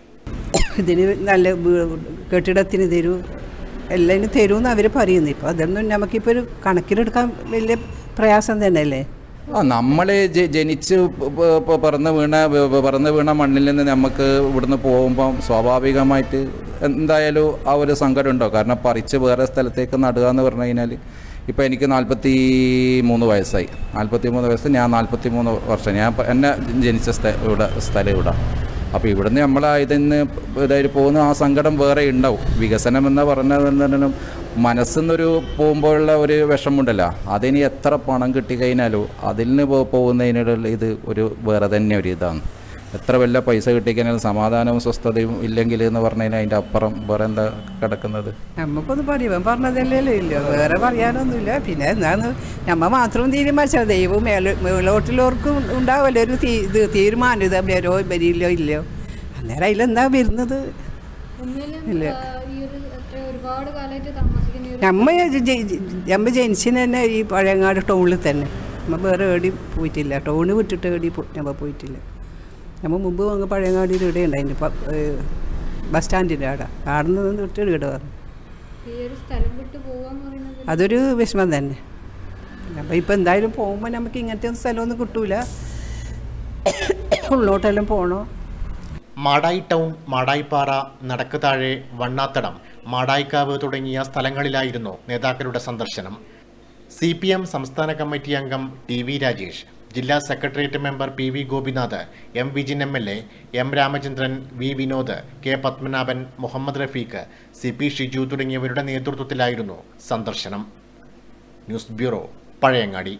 ഇതിന് നല്ല വീ- കെട്ടിടത്തിന് തരൂ എല്ലാം തരുമെന്ന് അവർ പറയുന്നു ഇപ്പോൾ അതൊന്നും നമുക്കിപ്പോൾ ഒരു കണക്കിലെടുക്കാൻ വലിയ പ്രയാസം തന്നെയല്ലേ ആ നമ്മൾ ജനിച്ച് പ- പ- പ- പറന്ന് വീണ പ- പ- പറന്ന് വീണ മണ്ണിൽ നിന്ന് നമുക്ക് ഇവിടുന്ന് പോകുമ്പം സ്വാഭാവികമായിട്ട് എന്തായാലും ആ ഒരു സങ്കടം ഉണ്ടോ കാരണം പറിച്ച് വേറെ സ്ഥലത്തേക്ക് നടുക എന്ന് പറഞ്ഞു കഴിഞ്ഞാൽ ഇപ്പോൾ എനിക്ക് നാൽപ്പത്തി മൂന്ന് വയസ്സായി നാൽപ്പത്തി മൂന്ന് വയസ്സ് ഞാൻ നാൽപ്പത്തി മൂന്ന് വർഷം ഞാൻ പ- എന്നെ ജനിച്ച സ്ഥ ഇവിടെ സ്ഥലം ഇവിടെ അപ്പോൾ ഇവിടുന്ന് നമ്മൾ ഇതിന്ന് ഇതായിട്ട് പോകുന്ന ആ സങ്കടം വേറെ ഉണ്ടാവും വികസനം എന്ന് പറഞ്ഞാൽ മനസ്സിന്നൊരു പോകുമ്പോഴുള്ള ഒരു വിഷമമുണ്ടല്ലോ അതിന് എത്ര പണം കിട്ടിക്കഴിഞ്ഞാലും അതിൽ നിന്ന് പോ- പോകുന്നതിനുള്ള ഇത് ഒരു വേറെ തന്നെ ഒരു ഇതാണ് എത്ര വല്ല പൈസ കിട്ടിക്കഴിഞ്ഞാൽ സമാധാനവും സ്വസ്ഥതയും ഇല്ലെങ്കിൽ എന്ന് പറഞ്ഞതിന് അതിൻ്റെ അപ്പുറം വേറെ എന്താ കിടക്കുന്നത് നമുക്കൊന്നും പറയുവാൻ പറഞ്ഞതല്ലേ ഇല്ല വേറെ പറയാനൊന്നുമില്ല പിന്നെ എന്താന്ന് നമ്മ മാത്രം തീരുമാനിച്ചാൽ ദൈവം മേലെ മേലോട്ടിലോർക്കും ഉണ്ടാവുമല്ലോ ഒരു തീ ഇത് തീരുമാനം ഇത് വരോ വരില്ലോ ഇല്ലയോ അന്നേരം അതിലെന്താ വരുന്നത് ഇല്ല ഒരുപാട് കാലമായിട്ട് താമസിക്കുന്ന ഒരു നമ്മ ജ- ജ- ജ- നമ്മ ജനിച്ചിന് തന്നെ ഈ പഴയങ്ങാട് ടൗണിൽ തന്നെ നമ്മ വേറെ എവിടെയും പോയിട്ടില്ല ടൗണ് വിട്ടിട്ട് എവിടെയും പോ- നമ്മ പോയിട്ടില്ല നമ്മ മുമ്പ് അങ്ങ് പഴയങ്ങാടിയിൽ ഇവിടെ ഉണ്ടായിരുന്നു ബസ് സ്റ്റാൻഡിൻ്റെ അവിടെ അവിടെ നിന്ന് വിട്ട് ഇവിടെ വന്നു ഈ ഒരു സ്ഥലം വിട്ട് പോവാന്ന് പറയുന്നത് അതൊരു വിഷമം തന്നെ അപ്പം ഇപ്പം എന്തായാലും പോകുമ്പോൾ നമുക്ക് ഇങ്ങനത്തെ ഒന്നും സ്ഥലമൊന്നും കിട്ടൂല ഉള്ളോട്ടെല്ലാം പോകണോ മാടായി ടൗൺ മാടായിപ്പാറ നടക്ക് താഴെ വണ്ണാത്തടം മാടായിക്കാവ് തുടങ്ങിയ സ്ഥലങ്ങളിലായിരുന്നു നേതാക്കളുടെ സന്ദർശനം സി പി എം സംസ്ഥാന കമ്മിറ്റി അംഗം ടി വി രാജേഷ് ജില്ലാ secretariat member P V Gopinath M Vijin M L A M Ramachandran V Vinod K Padmanabhan Muhammad Rafeeq C P Shiju തുടങ്ങിയവരുടെ നേതൃത്വത്തിലായിരുന്നു സന്ദർശനം ന്യൂസ് ബ്യൂറോ പഴയങ്ങാടി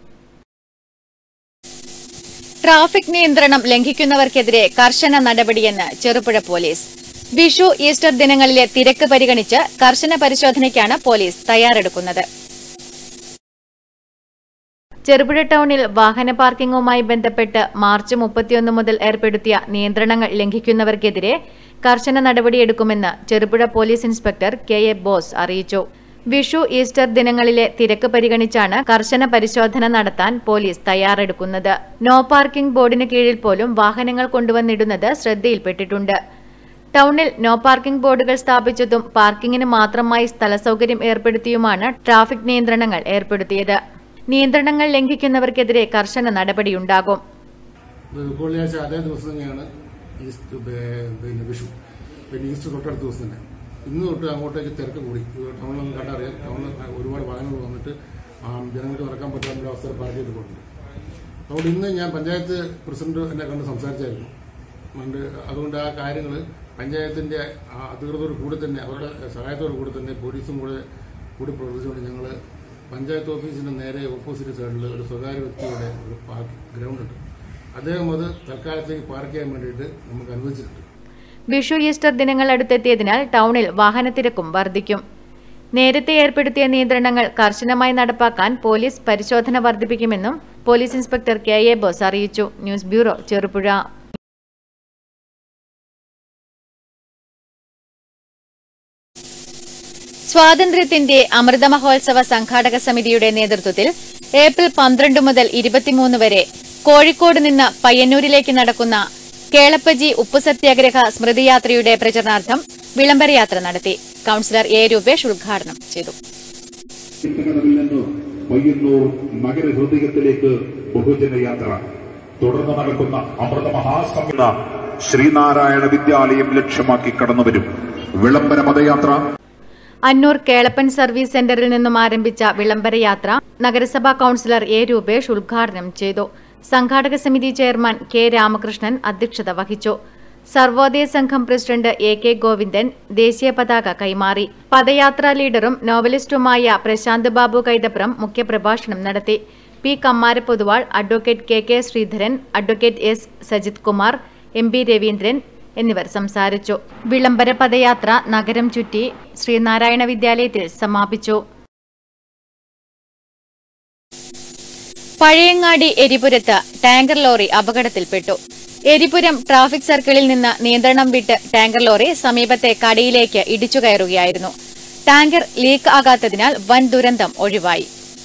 ട്രാഫിക് നിയന്ത്രണം ലംഘിക്കുന്നവർക്കെതിരെ കർശന നടപടിയെന്ന് ചെറുപുഴ പോലീസ് വിഷു ഈസ്റ്റർ ദിനങ്ങളിലെ തിരക്ക് പരിഗണിച്ച് കർശന പരിശോധനയ്ക്കാണ് പോലീസ് തയ്യാറെടുക്കുന്നത് ചെറുപുഴ ടൗണിൽ വാഹന പാർക്കിംഗുമായി ബന്ധപ്പെട്ട് മാർച്ച് മുപ്പത്തിയൊന്ന് മുതൽ ഏർപ്പെടുത്തിയ നിയന്ത്രണങ്ങൾ ലംഘിക്കുന്നവർക്കെതിരെ കർശന നടപടിയെടുക്കുമെന്ന് Cherupuzha police inspector K A Bose അറിയിച്ചു വിഷു ഈസ്റ്റർ ദിനങ്ങളിലെ തിരക്ക് പരിഗണിച്ചാണ് കർശന പരിശോധന നടത്താൻ പോലീസ് തയ്യാറെടുക്കുന്നത് നോ പാർക്കിംഗ് ബോർഡിന് കീഴിൽ പോലും വാഹനങ്ങൾ കൊണ്ടുവന്നിടുന്നത് ശ്രദ്ധയിൽപ്പെട്ടിട്ടുണ്ട് ടൗണിൽ നോ പാർക്കിംഗ് ബോർഡുകൾ സ്ഥാപിച്ചതും പാർക്കിംഗിന് മാത്രമായി സ്ഥലസൗകര്യം ഏർപ്പെടുത്തിയുമാണ് ട്രാഫിക് നിയന്ത്രണങ്ങൾ ഏർപ്പെടുത്തിയത് നിയന്ത്രണങ്ങൾ ലംഘിക്കുന്നവർക്കെതിരെ കർശന നടപടിയുണ്ടാകും വെള്ളിയാഴ്ച അതേ ദിവസം തന്നെയാണ് ഈസ്റ്റ് ബേ- പിന്നെ വിഷു പിന്നെ ഈസ്റ്റർ തൊട്ടടുത്ത ദിവസം തന്നെ ഇന്ന് തൊട്ട് അങ്ങോട്ടേക്ക് തിരക്ക് കൂടി ടൗണിലൊന്നും കണ്ടറിയാം ടൗണിൽ ഒരുപാട് വാഹനങ്ങൾ വന്നിട്ട് ആ, ജനങ്ങൾക്ക് നടക്കാൻ പറ്റാത്ത ഒരു അവസരം പാർക്ക് ചെയ്ത് പോകുന്നുണ്ട് അതുകൊണ്ട് ഇന്ന് ഞാൻ പഞ്ചായത്ത് പ്രസിഡന്റ് എന്നെ കണ്ട് സംസാരിച്ചായിരുന്നു അതുകൊണ്ട് അതുകൊണ്ട് ആ കാര്യങ്ങൾ പഞ്ചായത്തിന്റെ ആ അധികൃതർ കൂടി തന്നെ അവരുടെ സഹായത്തോടു കൂടി തന്നെ പോലീസും കൂടെ കൂടി പ്രവർത്തിച്ചുകൊണ്ട് ഞങ്ങൾ പഞ്ചായത്ത് ഓഫീസിന്റെ നേരെ ഓപ്പോസിറ്റ് സൈഡിൽ ഒരു സ്വകാര്യ വ്യക്തിയുടെ ഒരു പാർക്ക് ഗ്രൗണ്ട് ഉണ്ട് അദ്ദേഹം അത് തൽക്കാലത്തേക്ക് പാർക്ക് ചെയ്യാൻ വേണ്ടിയിട്ട് നമുക്ക് അനുവദിച്ചിട്ടുണ്ട് വിഷു ഈസ്റ്റർ ദിനങ്ങൾ അടുത്തെത്തിയതിനാൽ ടൗണിൽ വാഹനത്തിരക്കും വർദ്ധിക്കും നേരത്തെ ഏർപ്പെടുത്തിയ നിയന്ത്രണങ്ങൾ കർശനമായി നടപ്പാക്കാൻ പോലീസ് പരിശോധന വർദ്ധിപ്പിക്കുമെന്നും police inspector K A Bose അറിയിച്ചു ന്യൂസ് ബ്യൂറോ ചെറുപുഴ സ്വാതന്ത്ര്യത്തിന്റെ അമൃത മഹോത്സവ സംഘാടക സമിതിയുടെ നേതൃത്വത്തിൽ ഏപ്രിൽ പന്ത്രണ്ട് മുതൽ ഇരുപത്തിമൂന്ന് വരെ കോഴിക്കോട് നിന്ന് പയ്യന്നൂരിലേക്ക് നടക്കുന്ന കേളപ്പജി ഉപ്പു സത്യാഗ്രഹ സ്മൃതിയാത്രയുടെ പ്രചരണാർത്ഥം വിളംബരയാത്ര നടത്തി കൌൺസിലർ എ രൂപേഷ് ഉദ്ഘാടനം ചെയ്തു കടവിൽ നിന്ന് പയ്യന്നൂർ നഗരഹൃദയത്തിലേക്ക് ബഹുജനയാത്ര തുടർന്ന് നടക്കുന്ന അമൃത മഹാസംഘ ശ്രീനാരായണ വിദ്യാലയം ലക്ഷ്യമാക്കി കടന്നുവരും വിളംബര പദയാത്ര അന്നൂർ കേളപ്പൻ സർവീസ് സെന്ററിൽ നിന്നും ആരംഭിച്ച വിളംബരയാത്ര നഗരസഭാ കൌൺസിലർ എ രൂപേഷ് ഉദ്ഘാടനം ചെയ്തു സംഘാടക സമിതി ചെയർമാൻ കെ രാമകൃഷ്ണൻ അധ്യക്ഷത വഹിച്ചു സർവോദയ സംഘം പ്രസിഡന്റ് എ കെ ഗോവിന്ദൻ ദേശീയ പതാക കൈമാറി പദയാത്രാ ലീഡറും നോവലിസ്റ്റുമായ പ്രശാന്ത് ബാബു കൈതപ്രം മുഖ്യപ്രഭാഷണം നടത്തി P Kammara Poduval advocate K K Sreedharan advocate S Sajith Kumar M P Raveendran എന്നിവർ സംസാരിച്ചു വിളംബര പദയാത്ര നഗരം ചുറ്റി ശ്രീനാരായണ വിദ്യാലയത്തിൽ സമാപിച്ചു പഴയങ്ങാടി എരിപുരത്ത് ടാങ്കർ ലോറി അപകടത്തിൽപ്പെട്ടു എരിപുരം ട്രാഫിക് സർക്കിളിൽ നിന്ന് നിയന്ത്രണം വിട്ട് ടാങ്കർ ലോറി സമീപത്തെ കടയിലേക്ക് ഇടിച്ചു കയറുകയായിരുന്നു ടാങ്കർ ലീക്ക് ആകാത്തതിനാൽ വൻ ദുരന്തം ഒഴിവായി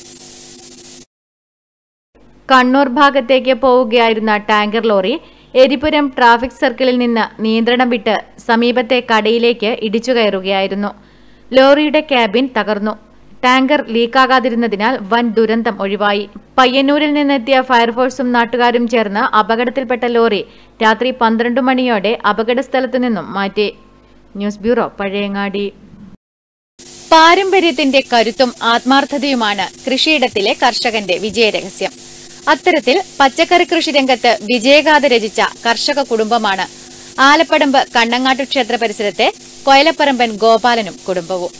കണ്ണൂർ ഭാഗത്തേക്ക് പോവുകയായിരുന്ന ടാങ്കർ ലോറി എരിപുരം ട്രാഫിക് സർക്കിളിൽ നിന്ന് നിയന്ത്രണം വിട്ട് സമീപത്തെ കടയിലേക്ക് ഇടിച്ചു കയറുകയായിരുന്നു ലോറിയുടെ ക്യാബിൻ തകർന്നു ടാങ്കർ ലീക്കാകാതിരുന്നതിനാൽ വൻ ദുരന്തം ഒഴിവായി പയ്യന്നൂരിൽ നിന്നെത്തിയ ഫയർഫോഴ്സും നാട്ടുകാരും ചേർന്ന് അപകടത്തിൽപ്പെട്ട ലോറി രാത്രി പന്ത്രണ്ട് മണിയോടെ അപകടസ്ഥലത്തു നിന്നും മാറ്റി ന്യൂസ് ബ്യൂറോ പഴയങ്ങാടി പാരമ്പര്യത്തിന്റെ കരുത്തും ആത്മാർത്ഥതയുമാണ് കൃഷിയിടത്തിലെ കർഷകന്റെ വിജയരഹസ്യം അത്തരത്തിൽ പച്ചക്കറി കൃഷി രംഗത്ത് വിജയഗാഥ രചിച്ച കർഷക കുടുംബമാണ് ആലപ്പടമ്പ് കണ്ണങ്ങാട്ട് ക്ഷേത്ര പരിസരത്തെ കൊയലപ്പറമ്പൻ ഗോപാലനും കുടുംബവും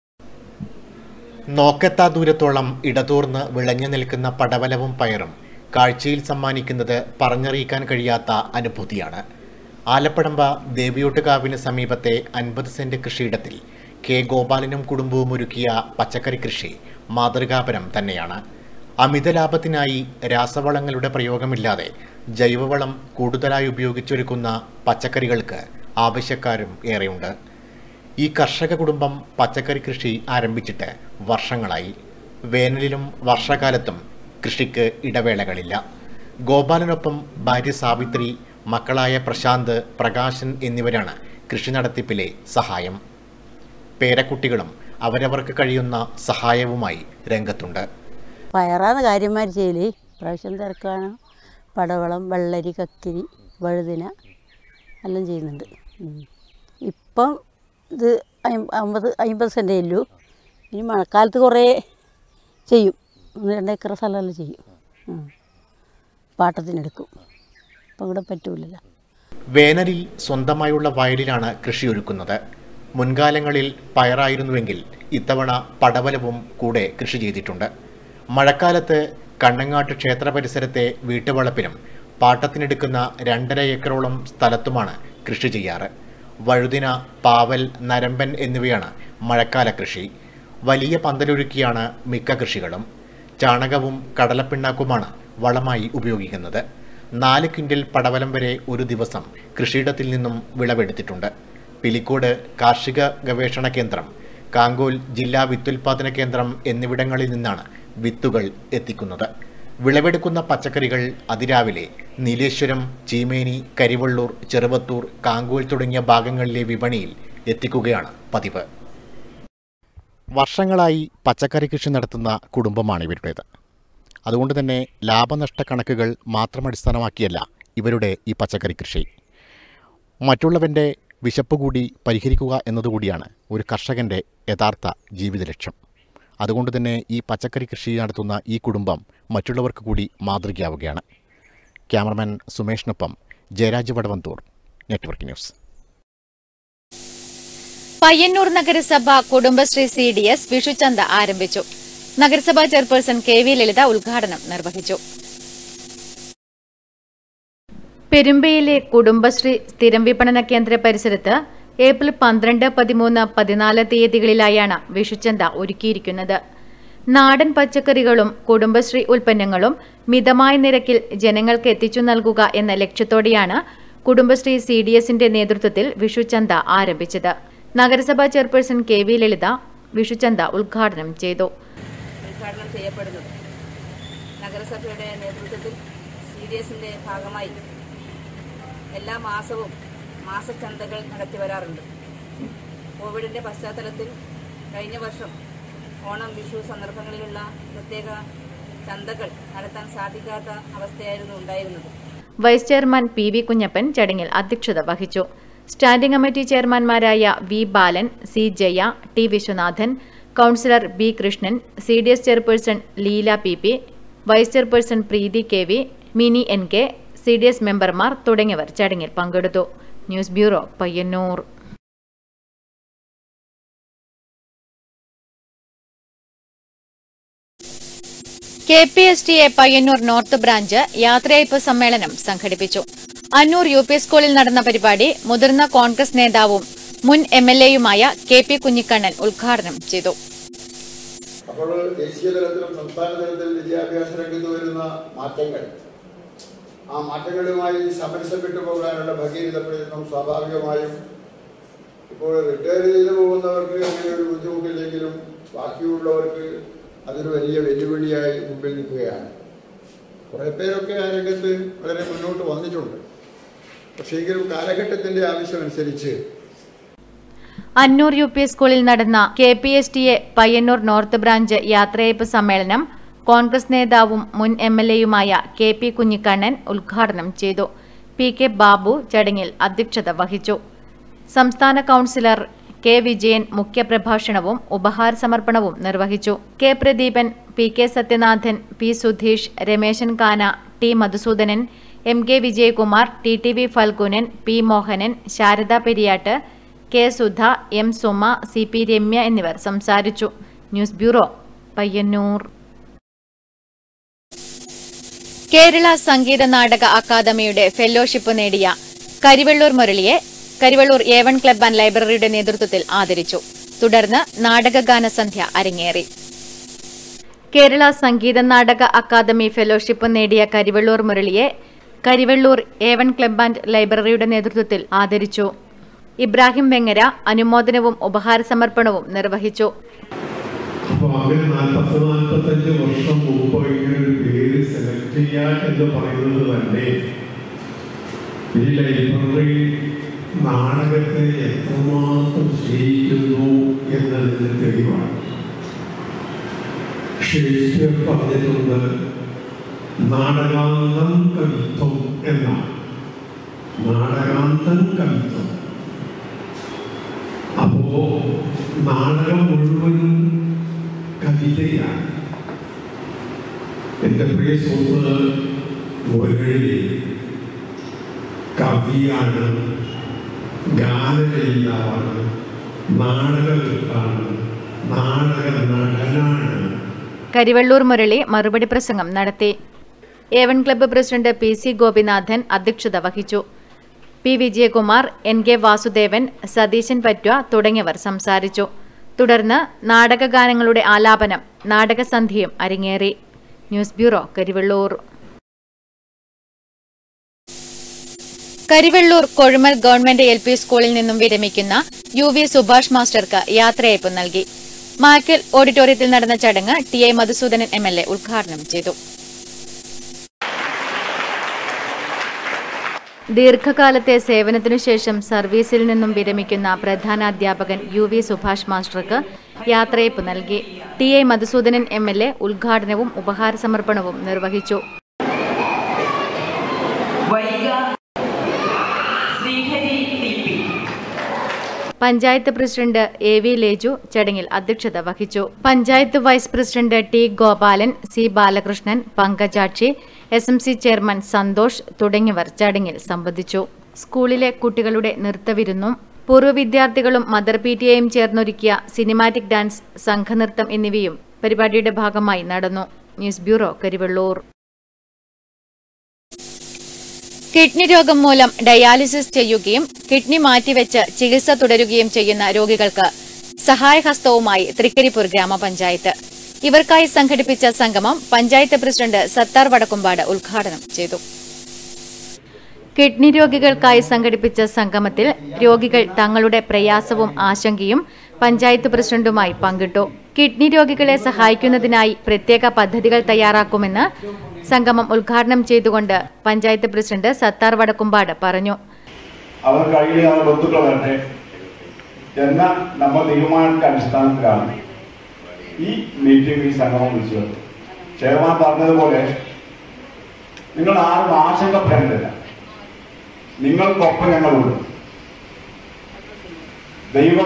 നോക്കെത്താ ദൂരത്തോളം ഇടതൂർന്ന് വിളഞ്ഞു നിൽക്കുന്ന പടവലവും പയറും കാഴ്ചയിൽ സമ്മാനിക്കുന്നത് പറഞ്ഞറിയിക്കാൻ കഴിയാത്ത അനുഭൂതിയാണ് ആലപ്പടമ്പ ദേവിയോട്ടുകാവിന് സമീപത്തെ അൻപത് സെന്റ് കൃഷിയിടത്തിൽ കെ ഗോപാലനും കുടുംബവും ഒരുക്കിയ പച്ചക്കറി കൃഷി മാതൃകാപരം തന്നെയാണ് അമിത ലാഭത്തിനായി രാസവളങ്ങളുടെ പ്രയോഗമില്ലാതെ ജൈവവളം കൂടുതലായി ഉപയോഗിച്ചൊരുക്കുന്ന പച്ചക്കറികൾക്ക് ആവശ്യക്കാരും ഏറെയുണ്ട് ഈ കർഷക കുടുംബം പച്ചക്കറി കൃഷി ആരംഭിച്ചിട്ട് വർഷങ്ങളായി വേനലിലും വർഷകാലത്തും കൃഷിക്ക് ഇടവേളകളില്ല ഗോപാലനൊപ്പം ഭാര്യ സാവിത്രി മക്കളായ പ്രശാന്ത് പ്രകാശൻ എന്നിവരാണ് കൃഷി നടത്തിപ്പിലെ സഹായം പേരക്കുട്ടികളും അവരവർക്ക് കഴിയുന്ന സഹായവുമായി രംഗത്തുണ്ട് പയറാണ് കാര്യന്മാർ ചെയ്യല് പ്രാവശ്യം തിരക്കാണ് പടവളം വെള്ളരി കക്കിരി വഴുതിന എല്ലാം ചെയ്യുന്നുണ്ട് ഉം. ഇപ്പം ഇത് അയ്- അമ്പത് അമ്പത് സെൻറ്റേ ഉള്ളൂ ഇനി മഴക്കാലത്ത് കുറേ ചെയ്യും ഒന്ന് രണ്ട് ഏക്കർ സ്ഥലമെല്ലാം ചെയ്യും ഉം. പാട്ടത്തിനെടുക്കും ഇപ്പം ഇവിടെ പറ്റൂലല്ലോ വേനലിൽ സ്വന്തമായുള്ള വയലിലാണ് കൃഷി ഒരുക്കുന്നത് മുൻകാലങ്ങളിൽ പയറായിരുന്നുവെങ്കിൽ ഇത്തവണ പടവലവും കൂടെ കൃഷി ചെയ്തിട്ടുണ്ട് മഴക്കാലത്ത് കണ്ണങ്ങാട്ട് ക്ഷേത്ര പരിസരത്തെ വീട്ടുവളപ്പിലും പാട്ടത്തിനെടുക്കുന്ന രണ്ടര ഏക്കറോളം സ്ഥലത്തുമാണ് കൃഷി ചെയ്യാറ് വഴുതിന പാവൽ നരമ്പൻ എന്നിവയാണ് മഴക്കാല കൃഷി വലിയ പന്തലൊരുക്കിയാണ് മിക്ക കൃഷികളും ചാണകവും കടലപ്പിണ്ണാക്കുമാണ് വളമായി ഉപയോഗിക്കുന്നത് നാല് ക്വിൻ്റൽ പടവലം വരെ ഒരു ദിവസം കൃഷിയിടത്തിൽ നിന്നും വിളവെടുത്തിട്ടുണ്ട് പിലിക്കോട് കാർഷിക ഗവേഷണ കേന്ദ്രം കാങ്കോൽ ജില്ലാ വിത്തുൽപാദന കേന്ദ്രം എന്നിവിടങ്ങളിൽ നിന്നാണ് വിത്തുകൾ എത്തിക്കുന്നത് വിളവെടുക്കുന്ന പച്ചക്കറികൾ അതിരാവിലെ നീലേശ്വരം ചീമേനി കരിവള്ളൂർ ചെറുവത്തൂർ കാങ്കോൽ തുടങ്ങിയ ഭാഗങ്ങളിലെ വിപണിയിൽ എത്തിക്കുകയാണ് പതിവ് വർഷങ്ങളായി പച്ചക്കറി കൃഷി നടത്തുന്ന കുടുംബമാണ് ഇവരുടേത് അതുകൊണ്ട് തന്നെ ലാഭനഷ്ട കണക്കുകൾ മാത്രം അടിസ്ഥാനമാക്കിയല്ല ഇവരുടെ ഈ പച്ചക്കറി കൃഷി മറ്റുള്ളവൻ്റെ വിശപ്പ് കൂടി പരിഹരിക്കുക എന്നതുകൂടിയാണ് ഒരു കർഷകൻ്റെ യഥാർത്ഥ ജീവിത ലക്ഷ്യം അതുകൊണ്ട് തന്നെ ഈ പച്ചക്കറി കൃഷി നടത്തുന്ന ഈ കുടുംബം മറ്റുള്ളവർക്ക് കൂടി മാതൃകയാവുകയാണ് ക്യാമറമാൻ സുമേഷിനൊപ്പം ജയരാജ് വടവന്തൂർ നെറ്റ്വർക്ക് ന്യൂസ് പയ്യന്നൂർ നഗരസഭ കുടുംബശ്രീ സി ഡി എസ് വിഷുചന്ത ആരംഭിച്ചു നഗരസഭാ ചെയർപേഴ്സൺ കെ വി ലളിത ഉദ്ഘാടനം നിർവഹിച്ചു പെരുമ്പയിലെ കുടുംബശ്രീ സ്ഥിരം വിപണന കേന്ദ്ര പരിസരത്ത് ഏപ്രിൽ പന്ത്രണ്ട് പതിമൂന്ന് പതിനാല് തീയതികളിലായാണ് വിഷുചന്ത ഒരുക്കിയിരിക്കുന്നത് നാടൻ പച്ചക്കറികളും കുടുംബശ്രീ ഉൽപ്പന്നങ്ങളും മിതമായ നിരക്കിൽ ജനങ്ങൾക്ക് എത്തിച്ചു നൽകുക എന്ന ലക്ഷ്യത്തോടെയാണ് കുടുംബശ്രീ സി ഡി എസിന്റെ നേതൃത്വത്തിൽ വിഷുചന്ത ആരംഭിച്ചത് നഗരസഭാ ചെയർപേഴ്സൺ കെ വി ലളിത വിഷുചന്ത ഉദ്ഘാടനം ചെയ്തു ഉദ്ഘാടനം ചെയ്യപ്പെടുന്നത് നഗരസഭയുടെ നേതൃത്വത്തിൽ സി ഡി എസിൻ്റെ ഭാഗമായി എല്ലാ മാസവും മാസച്ചന്തകൾ നടത്തി വരാറുണ്ട് കോവിഡിൻ്റെ പശ്ചാത്തലത്തിൽ കഴിഞ്ഞ വർഷം ഓണം വിഷു സന്ദർഭങ്ങളിലുള്ള പ്രത്യേക ചന്തകൾ നടത്താൻ സാധിക്കാത്ത അവസ്ഥയായിരുന്നു ഉണ്ടായിരുന്നത് vice chairman P V Kunhappan ചടങ്ങിൽ അധ്യക്ഷത വഹിച്ചു സ്റ്റാൻഡിംഗ് കമ്മിറ്റി ചെയർമാൻമാരായ V Balan C Jaya T Viswanathan councillor B Krishnan C D S chairperson Leela P P vice chairperson Preethi K V Mini N K C D S മെമ്പർമാർ തുടങ്ങിയവർ ചടങ്ങിൽ പങ്കെടുത്തു news bureau Payyanur K P S T A Payyanur north branch യാത്രയയപ്പ് സമ്മേളനം സംഘടിപ്പിച്ചു അന്നൂർ U P സ്കൂളിൽ നടന്ന പരിപാടി മുതിർന്ന കോൺഗ്രസ് നേതാവും മുൻ എം എൽ എയുമായ കെ പി കുഞ്ഞിക്കണ്ണൻ ഉദ്ഘാടനം ചെയ്തു അപ്പോൾ ദേശീയ തലത്തിലും സംസ്ഥാന തലത്തിലും വിദ്യാഭ്യാസ രംഗത്ത് വരുന്ന മാറ്റങ്ങൾ ആ മാറ്റങ്ങളുമായി സമരസപ്പെട്ടു പോകാനുള്ള ഭഗീരഥ പ്രയത്നം സ്വാഭാവികമായും ഇപ്പോൾ റിട്ടയർ ചെയ്തു പോകുന്നവർക്ക് അങ്ങനെ ഒരു ബുദ്ധിമുട്ടില്ലെങ്കിലും ബാക്കിയുള്ളവർക്ക് അതൊരു വലിയ വെല്ലുവിളിയായി മുമ്പിൽ നിൽക്കുകയാണ് കുറേ പേരൊക്കെ ആ രംഗത്ത് വളരെ മുന്നോട്ട് വന്നിട്ടുണ്ട് പക്ഷേ എങ്കിലും കാലഘട്ടത്തിന്റെ ആവശ്യമനുസരിച്ച് അന്നൂർ യു പി സ്കൂളിൽ നടന്ന K P S T A Payyanur north branch യാത്രയയപ്പ് സമ്മേളനം കോൺഗ്രസ് നേതാവും മുൻ എം എൽ എയുമായ കെ പി കുഞ്ഞിക്കണ്ണൻ ഉദ്ഘാടനം ചെയ്തു പി കെ ബാബു ചടങ്ങിൽ അധ്യക്ഷത വഹിച്ചു സംസ്ഥാന കൌൺസിലർ കെ വിജയൻ മുഖ്യപ്രഭാഷണവും ഉപഹാര സമർപ്പണവും നിർവഹിച്ചു K Pradeepan P K Sathyanathan P Sudheesh Rameshan Kana T Madhusudanan M K Vijayakumar T T V Phalgunan P Mohanan Sharada Periyatt K Sudha M Suma C P Ramya എന്നിവർ സംസാരിച്ചു ന്യൂസ് ബ്യൂറോ പയ്യന്നൂർ കേരള സംഗീത നാടക അക്കാദമിയുടെ ഫെല്ലോഷിപ്പ് നേടിയ കരിവെള്ളൂർ മുരളിയെ Karivellur A one club and ലൈബ്രറിയുടെ നേതൃത്വത്തിൽ ആദരിച്ചു തുടർന്ന് നാടകഗാന സന്ധ്യ അരങ്ങേറി കേരള സംഗീത നാടക അക്കാദമി ഫെലോഷിപ്പ് നേടിയ കരിവെള്ളൂർ മുരളിയെ Karivellur A one club and ലൈബ്രറിയുടെ നേതൃത്വത്തിൽ ആദരിച്ചു ഇബ്രാഹിം വെങ്ങര അനുമോദനവും ഉപഹാര സമർപ്പണവും നിർവഹിച്ചു അപ്പൊ അങ്ങനെ നാൽപ്പത്തി നാൽപ്പത്തഞ്ച് വർഷം മുമ്പ് ഇങ്ങനെ ഒരു പേര് സെലക്ട് ചെയ്യുക എന്ന് പറയുന്നത് തന്നെ ഈ ലൈബ്രറി നാടകത്തെ എത്രമാത്രം സ്നേഹിക്കുന്നു എന്നതിന് തെളിവാണ് ഷേക്സ്പിയർ പറഞ്ഞിട്ടുണ്ട് നാടകാന്തം കവിത്വം എന്നാണ് നാടകാന്തം കവിത്വം അപ്പോ നാടകം മുഴുവനും കവിതയാണ് എൻ്റെ പ്രിയ സുഹൃത്ത് മുരളി കവിയാണ് ഗാനരചയിതാവാണ് നാടകകൃത്താണ് നാടക നടനാണ് കരിവെള്ളൂർ മുരളി മറുപടി പ്രസംഗം നടത്തി A one club president P C Gopinathan അധ്യക്ഷത വഹിച്ചു P Vijayakumar N K Vasudevan Satheesan പറ്റ്വ തുടങ്ങിയവർ സംസാരിച്ചു തുടർന്ന് നാടകഗാനങ്ങളുടെ ആലാപനം നാടകസന്ധ്യയും അരങ്ങേറി news bureau Karivellur Karivellur Kozhumal government L P സ്കൂളിൽ നിന്നും വിരമിക്കുന്ന യു വി സുഭാഷ് മാസ്റ്റർക്ക് യാത്രയയപ്പ് നൽകി മാക്കൽ ഓഡിറ്റോറിയത്തിൽ നടന്ന ചടങ്ങ് T A Madhusudanan M L A ഉദ്ഘാടനം ചെയ്തു ദീർഘകാലത്തെ സേവനത്തിനു ശേഷം സർവീസിൽ നിന്നും വിരമിക്കുന്ന പ്രധാനാധ്യാപകൻ യു വി സുഭാഷ് മാസ്റ്റർക്ക് യാത്രയയപ്പ് നൽകി T A Madhusudanan M L A ഉദ്ഘാടനവും ഉപഹാര സമർപ്പണവും നിർവഹിച്ചു panchayat president A V Leju ചടങ്ങിൽ അധ്യക്ഷത വഹിച്ചു panchayat vice president T Gopalan C Balakrishnan Pankajakshi S M C chairman Santhosh തുടങ്ങിയവർ ചടങ്ങിൽ സംബന്ധിച്ചു സ്കൂളിലെ കുട്ടികളുടെ നൃത്തവിരുന്നും പൂർവ്വ വിദ്യാർത്ഥികളും മദർ പി ടി എയും ചേർന്നൊരുക്കിയ സിനിമാറ്റിക് ഡാൻസ് സംഘനൃത്തം എന്നിവയും പരിപാടിയുടെ ഭാഗമായി നടന്നു ന്യൂസ് ബ്യൂറോ കരിവെള്ളൂർ കിഡ്നി രോഗം മൂലം ഡയാലിസിസ് ചെയ്യുകയും കിഡ്നി മാറ്റിവെച്ച് ചികിത്സ തുടരുകയും ചെയ്യുന്ന രോഗികൾക്ക് സഹായഹസ്തവുമായി തൃക്കരിപ്പൂർ ഗ്രാമപഞ്ചായത്ത് ഇവർക്കായി സംഘടിപ്പിച്ച സംഗമം പഞ്ചായത്ത് പ്രസിഡന്റ് സത്താർ വടക്കുംപാട് ഉദ്ഘാടനം ചെയ്തു കിഡ്നി രോഗികൾക്കായി സംഘടിപ്പിച്ച സംഗമത്തിൽ രോഗികൾ തങ്ങളുടെ പ്രയാസവും ആശങ്കയും പഞ്ചായത്ത് പ്രസിഡന്റുമായി പങ്കിട്ടു കിഡ്നി രോഗികളെ സഹായിക്കുന്നതിനായി പ്രത്യേക പദ്ധതികൾ തയ്യാറാക്കുമെന്ന് സംഗമം ഉദ്ഘാടനം ചെയ്തുകൊണ്ട് പഞ്ചായത്ത് പ്രസിഡന്റ് സത്താർ വടക്കുംപാട് പറഞ്ഞു അവർ കയ്യിൽ നമ്മുടെ ബന്ധുക്കൾ വരട്ടെ എന്ന നമ്മൾ തീരുമാനത്തിന്റെ അടിസ്ഥാനത്തിലാണ് ഈ മീറ്റിംഗ് ഈ സംഗമം വിളിച്ചത് ചെയർമാൻ പറഞ്ഞതുപോലെ നിങ്ങൾ ആരും ആശങ്കപ്പെടേണ്ടതില്ല നിങ്ങൾക്കൊപ്പം ഞങ്ങളുണ്ട് ദൈവം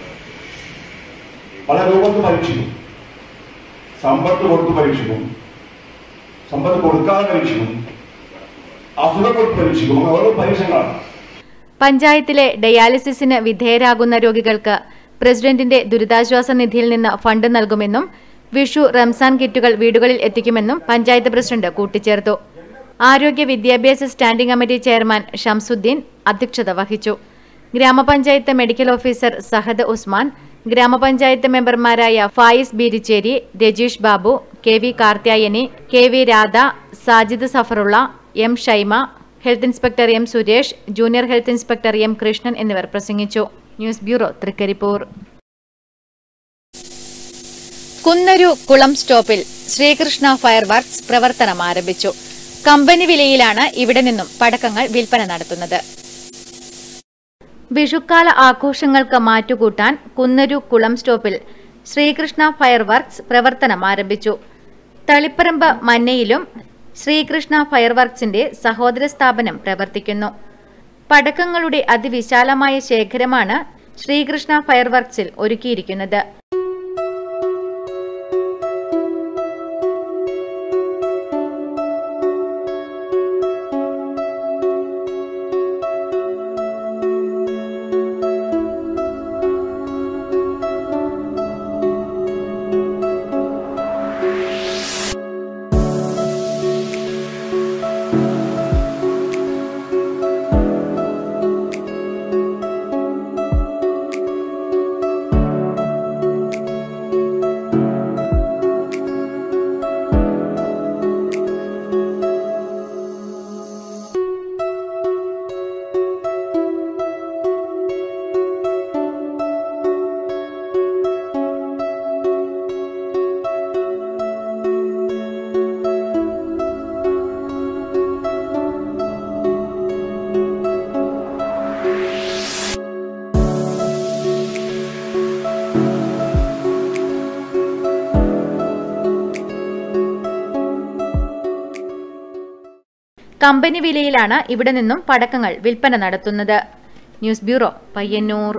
പല രൂപത്തിൽ പരീക്ഷിക്കും സമ്പത്ത് കൊടുത്ത് പരീക്ഷിക്കും സമ്പത്ത് കൊടുക്കാതെ പരീക്ഷിക്കും അസുഖം കൊടുത്ത് പരീക്ഷിക്കും അങ്ങനെ ഓരോ പരീക്ഷകളാണ് പഞ്ചായത്തിലെ ഡയാലിസിസിന് വിധേയരാകുന്ന രോഗികൾക്ക് പ്രസിഡന്റിന്റെ ദുരിതാശ്വാസ നിധിയിൽ നിന്ന് ഫണ്ട് നൽകുമെന്നും വിഷു റംസാൻ കിറ്റുകൾ വീടുകളിൽ എത്തിക്കുമെന്നും പഞ്ചായത്ത് പ്രസിഡന്റ് കൂട്ടിച്ചേർത്തു ആരോഗ്യ വിദ്യാഭ്യാസ സ്റ്റാൻഡിംഗ് കമ്മിറ്റി ചെയർമാൻ ഷംസുദ്ദീൻ അധ്യക്ഷത വഹിച്ചു ഗ്രാമപഞ്ചായത്ത് മെഡിക്കൽ ഓഫീസർ സഹദ് ഉസ്മാൻ ഗ്രാമപഞ്ചായത്ത് മെമ്പർമാരായ Faiz Beericheri Rajeesh Babu K V Karthyayani K V Radha Sajid Safarulla M Shaima health inspector M Suresh junior health inspector M Krishnan എന്നിവർ പ്രസംഗിച്ചു ന്യൂസ് ബ്യൂറോ തൃക്കരിപ്പൂർ കുന്നരു കുളം സ്റ്റോപ്പിൽ ശ്രീകൃഷ്ണ ഫയർ വർക്ക്സ് പ്രവർത്തനം ആരംഭിച്ചു കമ്പനി വിലയിലാണ് ഇവിടെ നിന്നും പടക്കങ്ങൾ വിൽപ്പന നടത്തുന്നത് വിഷുക്കാല ആഘോഷങ്ങൾക്ക് മാറ്റുകൂട്ടാൻ കുന്നരു കുളം സ്റ്റോപ്പിൽ ശ്രീകൃഷ്ണ ഫയർ വർക്ക്സ് പ്രവർത്തനം ആരംഭിച്ചു തളിപ്പറമ്പ് മന്നയിലും ശ്രീകൃഷ്ണ ഫയർ വർക്ക്സിന്റെ സഹോദര സ്ഥാപനം പ്രവർത്തിക്കുന്നു പടക്കങ്ങളുടെ അതിവിശാലമായ ശേഖരമാണ് ശ്രീകൃഷ്ണ ഫയർ വർക്ക്സിൽ ഒരുക്കിയിരിക്കുന്നത് കമ്പനി വിലയിലാണ് ഇവിടെ നിന്നും പടക്കങ്ങൾ വിൽപ്പന നടത്തുന്നത് ന്യൂസ് ബ്യൂറോ പയ്യന്നൂർ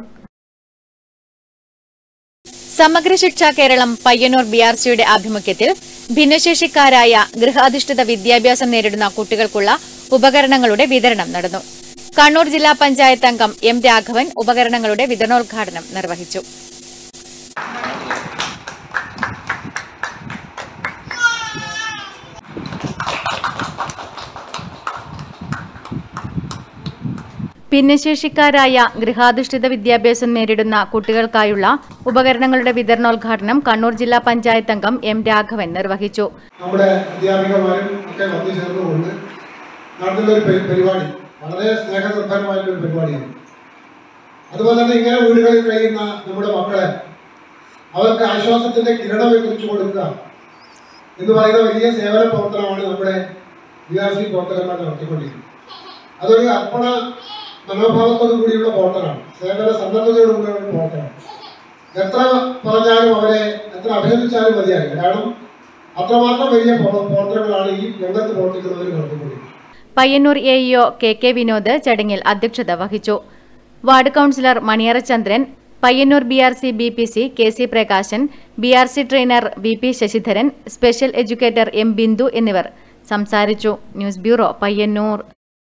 സമഗ്ര ശിക്ഷ കേരളം പയ്യന്നൂർ ബി ആർ സിയുടെ ആഭിമുഖ്യത്തിൽ ഭിന്നശേഷിക്കാരായ ഗൃഹാധിഷ്ഠിത വിദ്യാഭ്യാസം നേരിടുന്ന കുട്ടികൾക്കുള്ള ഉപകരണങ്ങളുടെ വിതരണം നടന്നു കണ്ണൂർ ജില്ലാ പഞ്ചായത്ത് അംഗം എം രാഘവൻ ഉപകരണങ്ങളുടെ വിതരണോദ്ഘാടനം നിർവഹിച്ചു ഭിന്നശേഷിക്കാരായ ഗൃഹാധിഷ്ഠിത വിദ്യാഭ്യാസം നേരിടുന്ന കുട്ടികൾക്കായുള്ള ഉപകരണങ്ങളുടെ വിതരണോദ്ഘാടനം കണ്ണൂർ ജില്ലാ പഞ്ചായത്ത് അംഗം എം രാഘവൻ നിർവഹിച്ചു നമ്മുടെ അധ്യാപികമാരും ഒക്കെ വന്നു ചേർന്നുകൊണ്ട് നടത്തുന്ന ഒരു പരി- പരിപാടി വളരെ സ്നേഹനിർഭരമായിട്ടുള്ള ഒരു പരിപാടിയാണ് അതുപോലെ തന്നെ ഇങ്ങനെ വീടുകളിൽ കഴിയുന്ന നമ്മുടെ മക്കളെ അവർക്ക് ആശ്വാസത്തിന്റെ കിരണമെ കുറിച്ച് കൊടുക്കുക എന്ന് പറയുന്ന വലിയ സേവന പ്രവർത്തനമാണ് നമ്മുടെ ബി ആർ സി പ്രവർത്തകന്മാർ നടത്തിക്കൊണ്ടിരിക്കുന്നത് അതൊരു അർപ്പണ മനോഭാവത്തോടു കൂടിയുള്ള പ്രവർത്തനമാണ് സേവന സന്നദ്ധതയോടുകൂടിയുള്ള പ്രവർത്തനമാണ് എത്ര പറഞ്ഞാലും അവരെ എത്ര അഭിനന്ദിച്ചാലും മതിയാകില്ല കാരണം അത്രമാത്രം വലിയ പ്രവ- പ്രവർത്തനങ്ങളാണ് ഈ രംഗത്ത് പ്രവർത്തിക്കുന്നവർ നടത്തിക്കൊണ്ടിരിക്കുന്നത് Payyanur A EO K K Vinod ചടങ്ങിൽ അധ്യക്ഷത വഹിച്ചു ward councillor Maniyara Chandran Payyanur B R C B P C K C Prakashan B R C trainer V P Sasidharan special educator M Bindu എന്നിവർ സംസാരിച്ചു ന്യൂസ് ബ്യൂറോ പയ്യന്നൂർ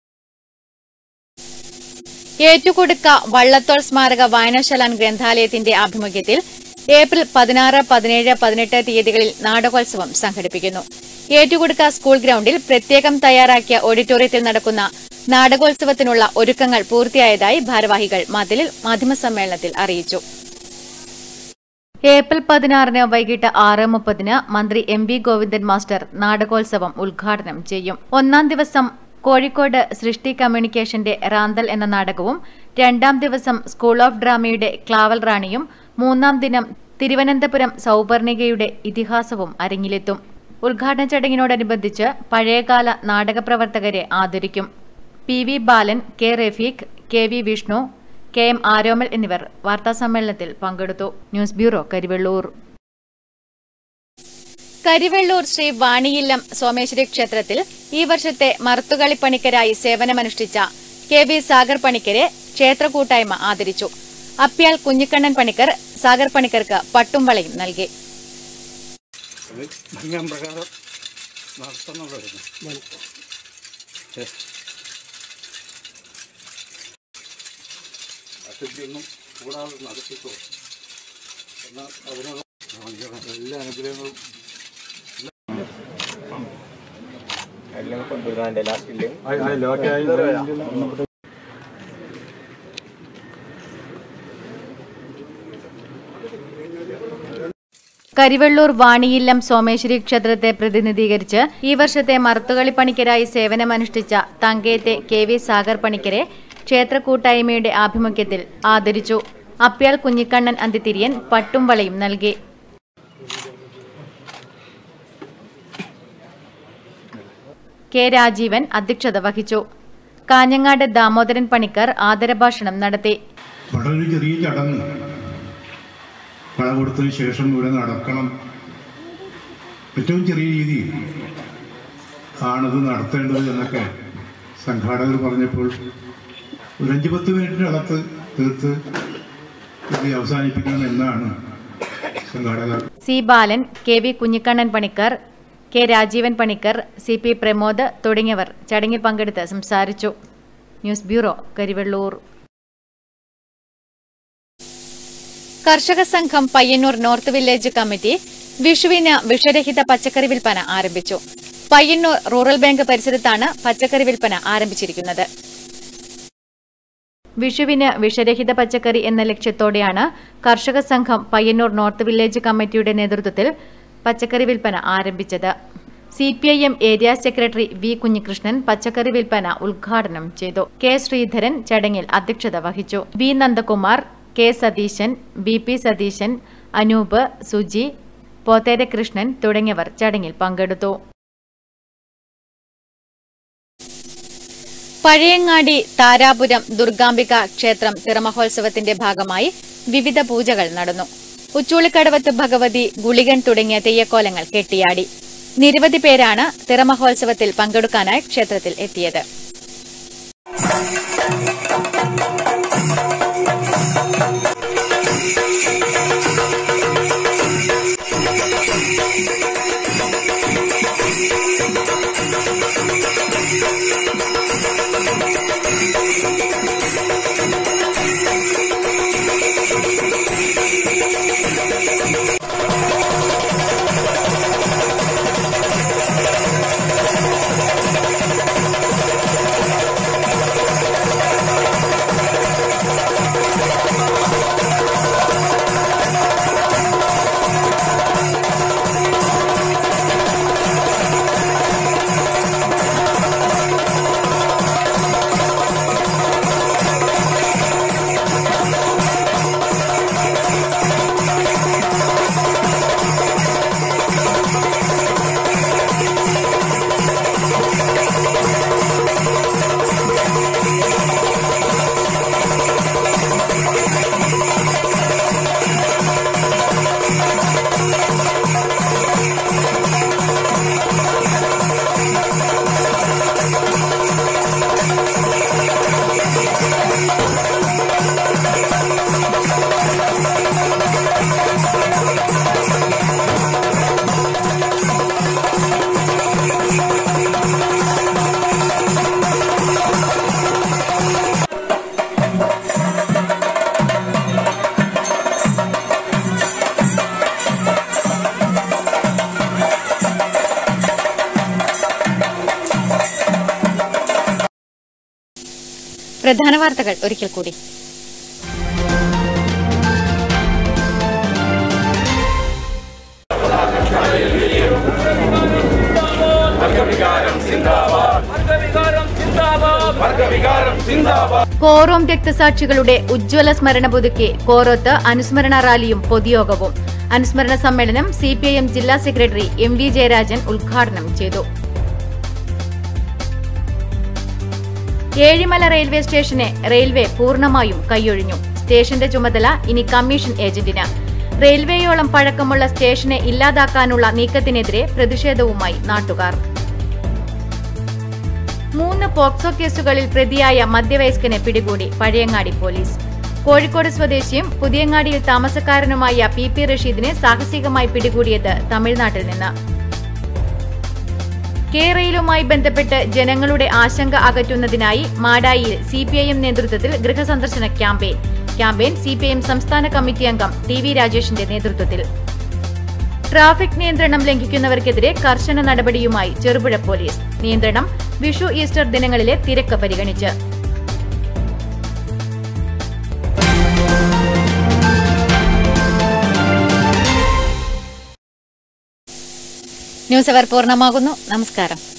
ഏറ്റുകൊടുക്ക വള്ളത്തോൾ സ്മാരക വായനശാല ഗ്രന്ഥാലയത്തിന്റെ ആഭിമുഖ്യത്തിൽ ഏപ്രിൽ പതിനാറ് പതിനേഴ് പതിനെട്ട് തീയതികളിൽ നാടകോത്സവം സംഘടിപ്പിക്കുന്നു ഏറ്റുകൊടുക്ക സ്കൂൾ ഗ്രൌണ്ടിൽ പ്രത്യേകം തയ്യാറാക്കിയ ഓഡിറ്റോറിയത്തിൽ നടക്കുന്ന നാടകോത്സവത്തിനുള്ള ഒരുക്കങ്ങൾ പൂർത്തിയായതായി ഭാരവാഹികൾ മതിലിൽ മാധ്യമസമ്മേളനത്തിൽ അറിയിച്ചു ഏപ്രിൽ പതിനാറിന് വൈകിട്ട് ആറ് മുപ്പതിന് മന്ത്രി എം വി ഗോവിന്ദൻ മാസ്റ്റർ നാടകോത്സവം ഉദ്ഘാടനം ചെയ്യും ഒന്നാം ദിവസം കോഴിക്കോട് സൃഷ്ടി കമ്മ്യൂണിക്കേഷന്റെ റാന്തൽ എന്ന നാടകവും രണ്ടാം ദിവസം സ്കൂൾ ഓഫ് ഡ്രാമയുടെ ക്ലാവൽ റാണിയും മൂന്നാം ദിനം തിരുവനന്തപുരം സൗപർണികയുടെ ഇതിഹാസവും അരങ്ങിലെത്തും ഉദ്ഘാടന ചടങ്ങിനോടനുബന്ധിച്ച് പഴയകാല നാടകപ്രവർത്തകരെ ആദരിക്കും P V Balan K Rafeeq K V Vishnu K M Aromal എന്നിവർ വാർത്താസമ്മേളനത്തിൽ പങ്കെടുത്തു ന്യൂസ് ബ്യൂറോ കരിവെള്ളൂർ കരിവെള്ളൂർ ശ്രീ വാണിയില്ലം സോമേശ്വരി ക്ഷേത്രത്തിൽ ഈ വർഷത്തെ മറുത്തുകളി പണിക്കരായി സേവനമനുഷ്ഠിച്ച കെ വി സാഗർ പണിക്കരെ ക്ഷേത്ര കൂട്ടായ്മ ആദരിച്ചു അപ്യാൽ കുഞ്ഞിക്കണ്ണൻ പണിക്കർ സാഗർ പണിക്കർക്ക് പട്ടും വളയും നൽകി പ്രകാരം നടത്തുന്നതായിരുന്നു അശുദ്ധിയൊന്നും കൂടാതെ നടത്തിക്കോ എന്നാൽ അതിനുള്ള എല്ലാ അനുഗ്രഹങ്ങളും കരിവെള്ളൂർ വാണിയില്ലം സോമേശ്വരി ക്ഷേത്രത്തെ പ്രതിനിധീകരിച്ച് ഈ വർഷത്തെ മറുത്തുകളി പണിക്കരായി സേവനമനുഷ്ഠിച്ച തങ്കയത്തെ കെ വി സാഗർ പണിക്കരെ ക്ഷേത്ര കൂട്ടായ്മയുടെ ആഭിമുഖ്യത്തിൽ ആദരിച്ചു അപ്യാൽ കുഞ്ഞിക്കണ്ണൻ അന്തിതിരിയൻ പട്ടും വളയും നൽകി കെ രാജീവൻ അധ്യക്ഷത വഹിച്ചു കാഞ്ഞങ്ങാട് ദാമോദരൻ പണിക്കർ ആദരഭാഷണം നടത്തി വളരെ ഒരു ചെറിയ ചടങ്ങ് പഴ കൊടുത്തതിന് ശേഷം ഇവിടെ നടക്കണം ഏറ്റവും ചെറിയ രീതിയിൽ ആണത് നടത്തേണ്ടത് എന്നൊക്കെ സംഘാടകർ പറഞ്ഞപ്പോൾ ഒരു അഞ്ച് പത്ത് മിനിറ്റിനകത്ത് തീർത്ത് ഇത് അവസാനിപ്പിക്കണം എന്നാണ് സംഘാടകർ C Balan K V Kunhikannan Panicker K Rajeevan Panicker C P Pramod തുടങ്ങിയവർ ചടങ്ങിൽ പങ്കെടുത്ത് സംസാരിച്ചു ന്യൂസ് ബ്യൂറോ കരിവെള്ളൂർ കർഷക സംഘം പയ്യന്നൂർ നോർത്ത് വില്ലേജ് കമ്മിറ്റി വിഷുവിന് വിഷരഹിത പച്ചക്കറി വിൽപ്പന ആരംഭിച്ചു പയ്യന്നൂർ റൂറൽ ബാങ്ക് പരിസരത്താണ് പച്ചക്കറി വിൽപ്പന ആരംഭിച്ചിരിക്കുന്നത് വിഷുവിന് വിഷരഹിത പച്ചക്കറി എന്ന ലക്ഷ്യത്തോടെയാണ് കർഷക സംഘം പയ്യന്നൂർ നോർത്ത് വില്ലേജ് കമ്മിറ്റിയുടെ നേതൃത്വത്തിൽ പച്ചക്കറി വിൽപ്പന ആരംഭിച്ചത് C P I M area secretary V Kunhikrishnan പച്ചക്കറി വിൽപ്പന ഉദ്ഘാടനം ചെയ്തു കെ ശ്രീധരൻ ചടങ്ങിൽ അധ്യക്ഷത വഹിച്ചു V Nandakumar K Satheesan B P Satheesan Anoop Suji Pothera Krishnan തുടങ്ങിയവർ ചടങ്ങിൽ പങ്കെടുത്തു പഴയങ്ങാടി താരാപുരം ദുർഗാംബിക ക്ഷേത്രം തിറമഹോത്സവത്തിന്റെ ഭാഗമായി വിവിധ പൂജകൾ നടന്നു ഉച്ചൂളിക്കടവത്ത് ഭഗവതി ഗുളികൻ തുടങ്ങിയ തെയ്യക്കോലങ്ങൾ കെട്ടിയാടി നിരവധി പേരാണ് തിറമഹോത്സവത്തിൽ പങ്കെടുക്കാനായി ക്ഷേത്രത്തിൽ എത്തിയത് പ്രധാന വാർത്തകൾ ഒരിക്കൽ കൂടി വർഗവികാരം സിന്ദാബാദ് വർഗവികാരം സിന്ദാബാദ് വർഗവികാരം സിന്ദാബാദ് കോറോം രക്തസാക്ഷികളുടെ ഉജ്ജ്വല സ്മരണ പുതുക്കി കോറോത്ത് അനുസ്മരണ റാലിയും പൊതുയോഗവും അനുസ്മരണ സമ്മേളനം സിപിഐഎം ജില്ലാ സെക്രട്ടറി എം വി ജയരാജൻ ഉദ്ഘാടനം ചെയ്തു ഏഴിമല റെയിൽവേ സ്റ്റേഷനെ റെയിൽവേ പൂർണ്ണമായും കൈയൊഴിഞ്ഞു സ്റ്റേഷന്റെ ചുമതല ഇനി കമ്മീഷൻ ഏജന്റിന് റെയിൽവേയോളം പഴക്കമുള്ള സ്റ്റേഷനെ ഇല്ലാതാക്കാനുള്ള നീക്കത്തിനെതിരെ പ്രതിഷേധവുമായി നാട്ടുകാർ മൂന്ന് പോക്സോ കേസുകളിൽ പ്രതിയായ മധ്യവയസ്കനെ പിടികൂടി പഴയങ്ങാടി പോലീസ് കോഴിക്കോട് സ്വദേശിയും പുതിയങ്ങാടിയിൽ താമസക്കാരനുമായ പി പി റഷീദിനെ സാഹസികമായി പിടികൂടിയത് തമിഴ്നാട്ടിൽ നിന്ന് കേരളയിലുമായി ബന്ധപ്പെട്ട് ജനങ്ങളുടെ ആശങ്ക അകറ്റുന്നതിനായി മാടായിയിൽ സിപിഐഎം നേതൃത്വത്തിൽ ഗൃഹസന്ദർശന ക്യാമ്പയിൻ ക്യാമ്പയിൻ സിപിഐഎം സംസ്ഥാന കമ്മിറ്റി അംഗം ടി വി രാജേഷിന്റെ നേതൃത്വത്തിൽ ട്രാഫിക് നിയന്ത്രണം ലംഘിക്കുന്നവർക്കെതിരെ കർശന നടപടിയുമായി ചെറുപുഴ പോലീസ് നിയന്ത്രണം വിഷു ഈസ്റ്റർ ദിനങ്ങളിലെ തിരക്ക് പരിഗണിച്ച് ന്യൂസ് അവർ പൂർണ്ണമാകുന്നു നമസ്കാരം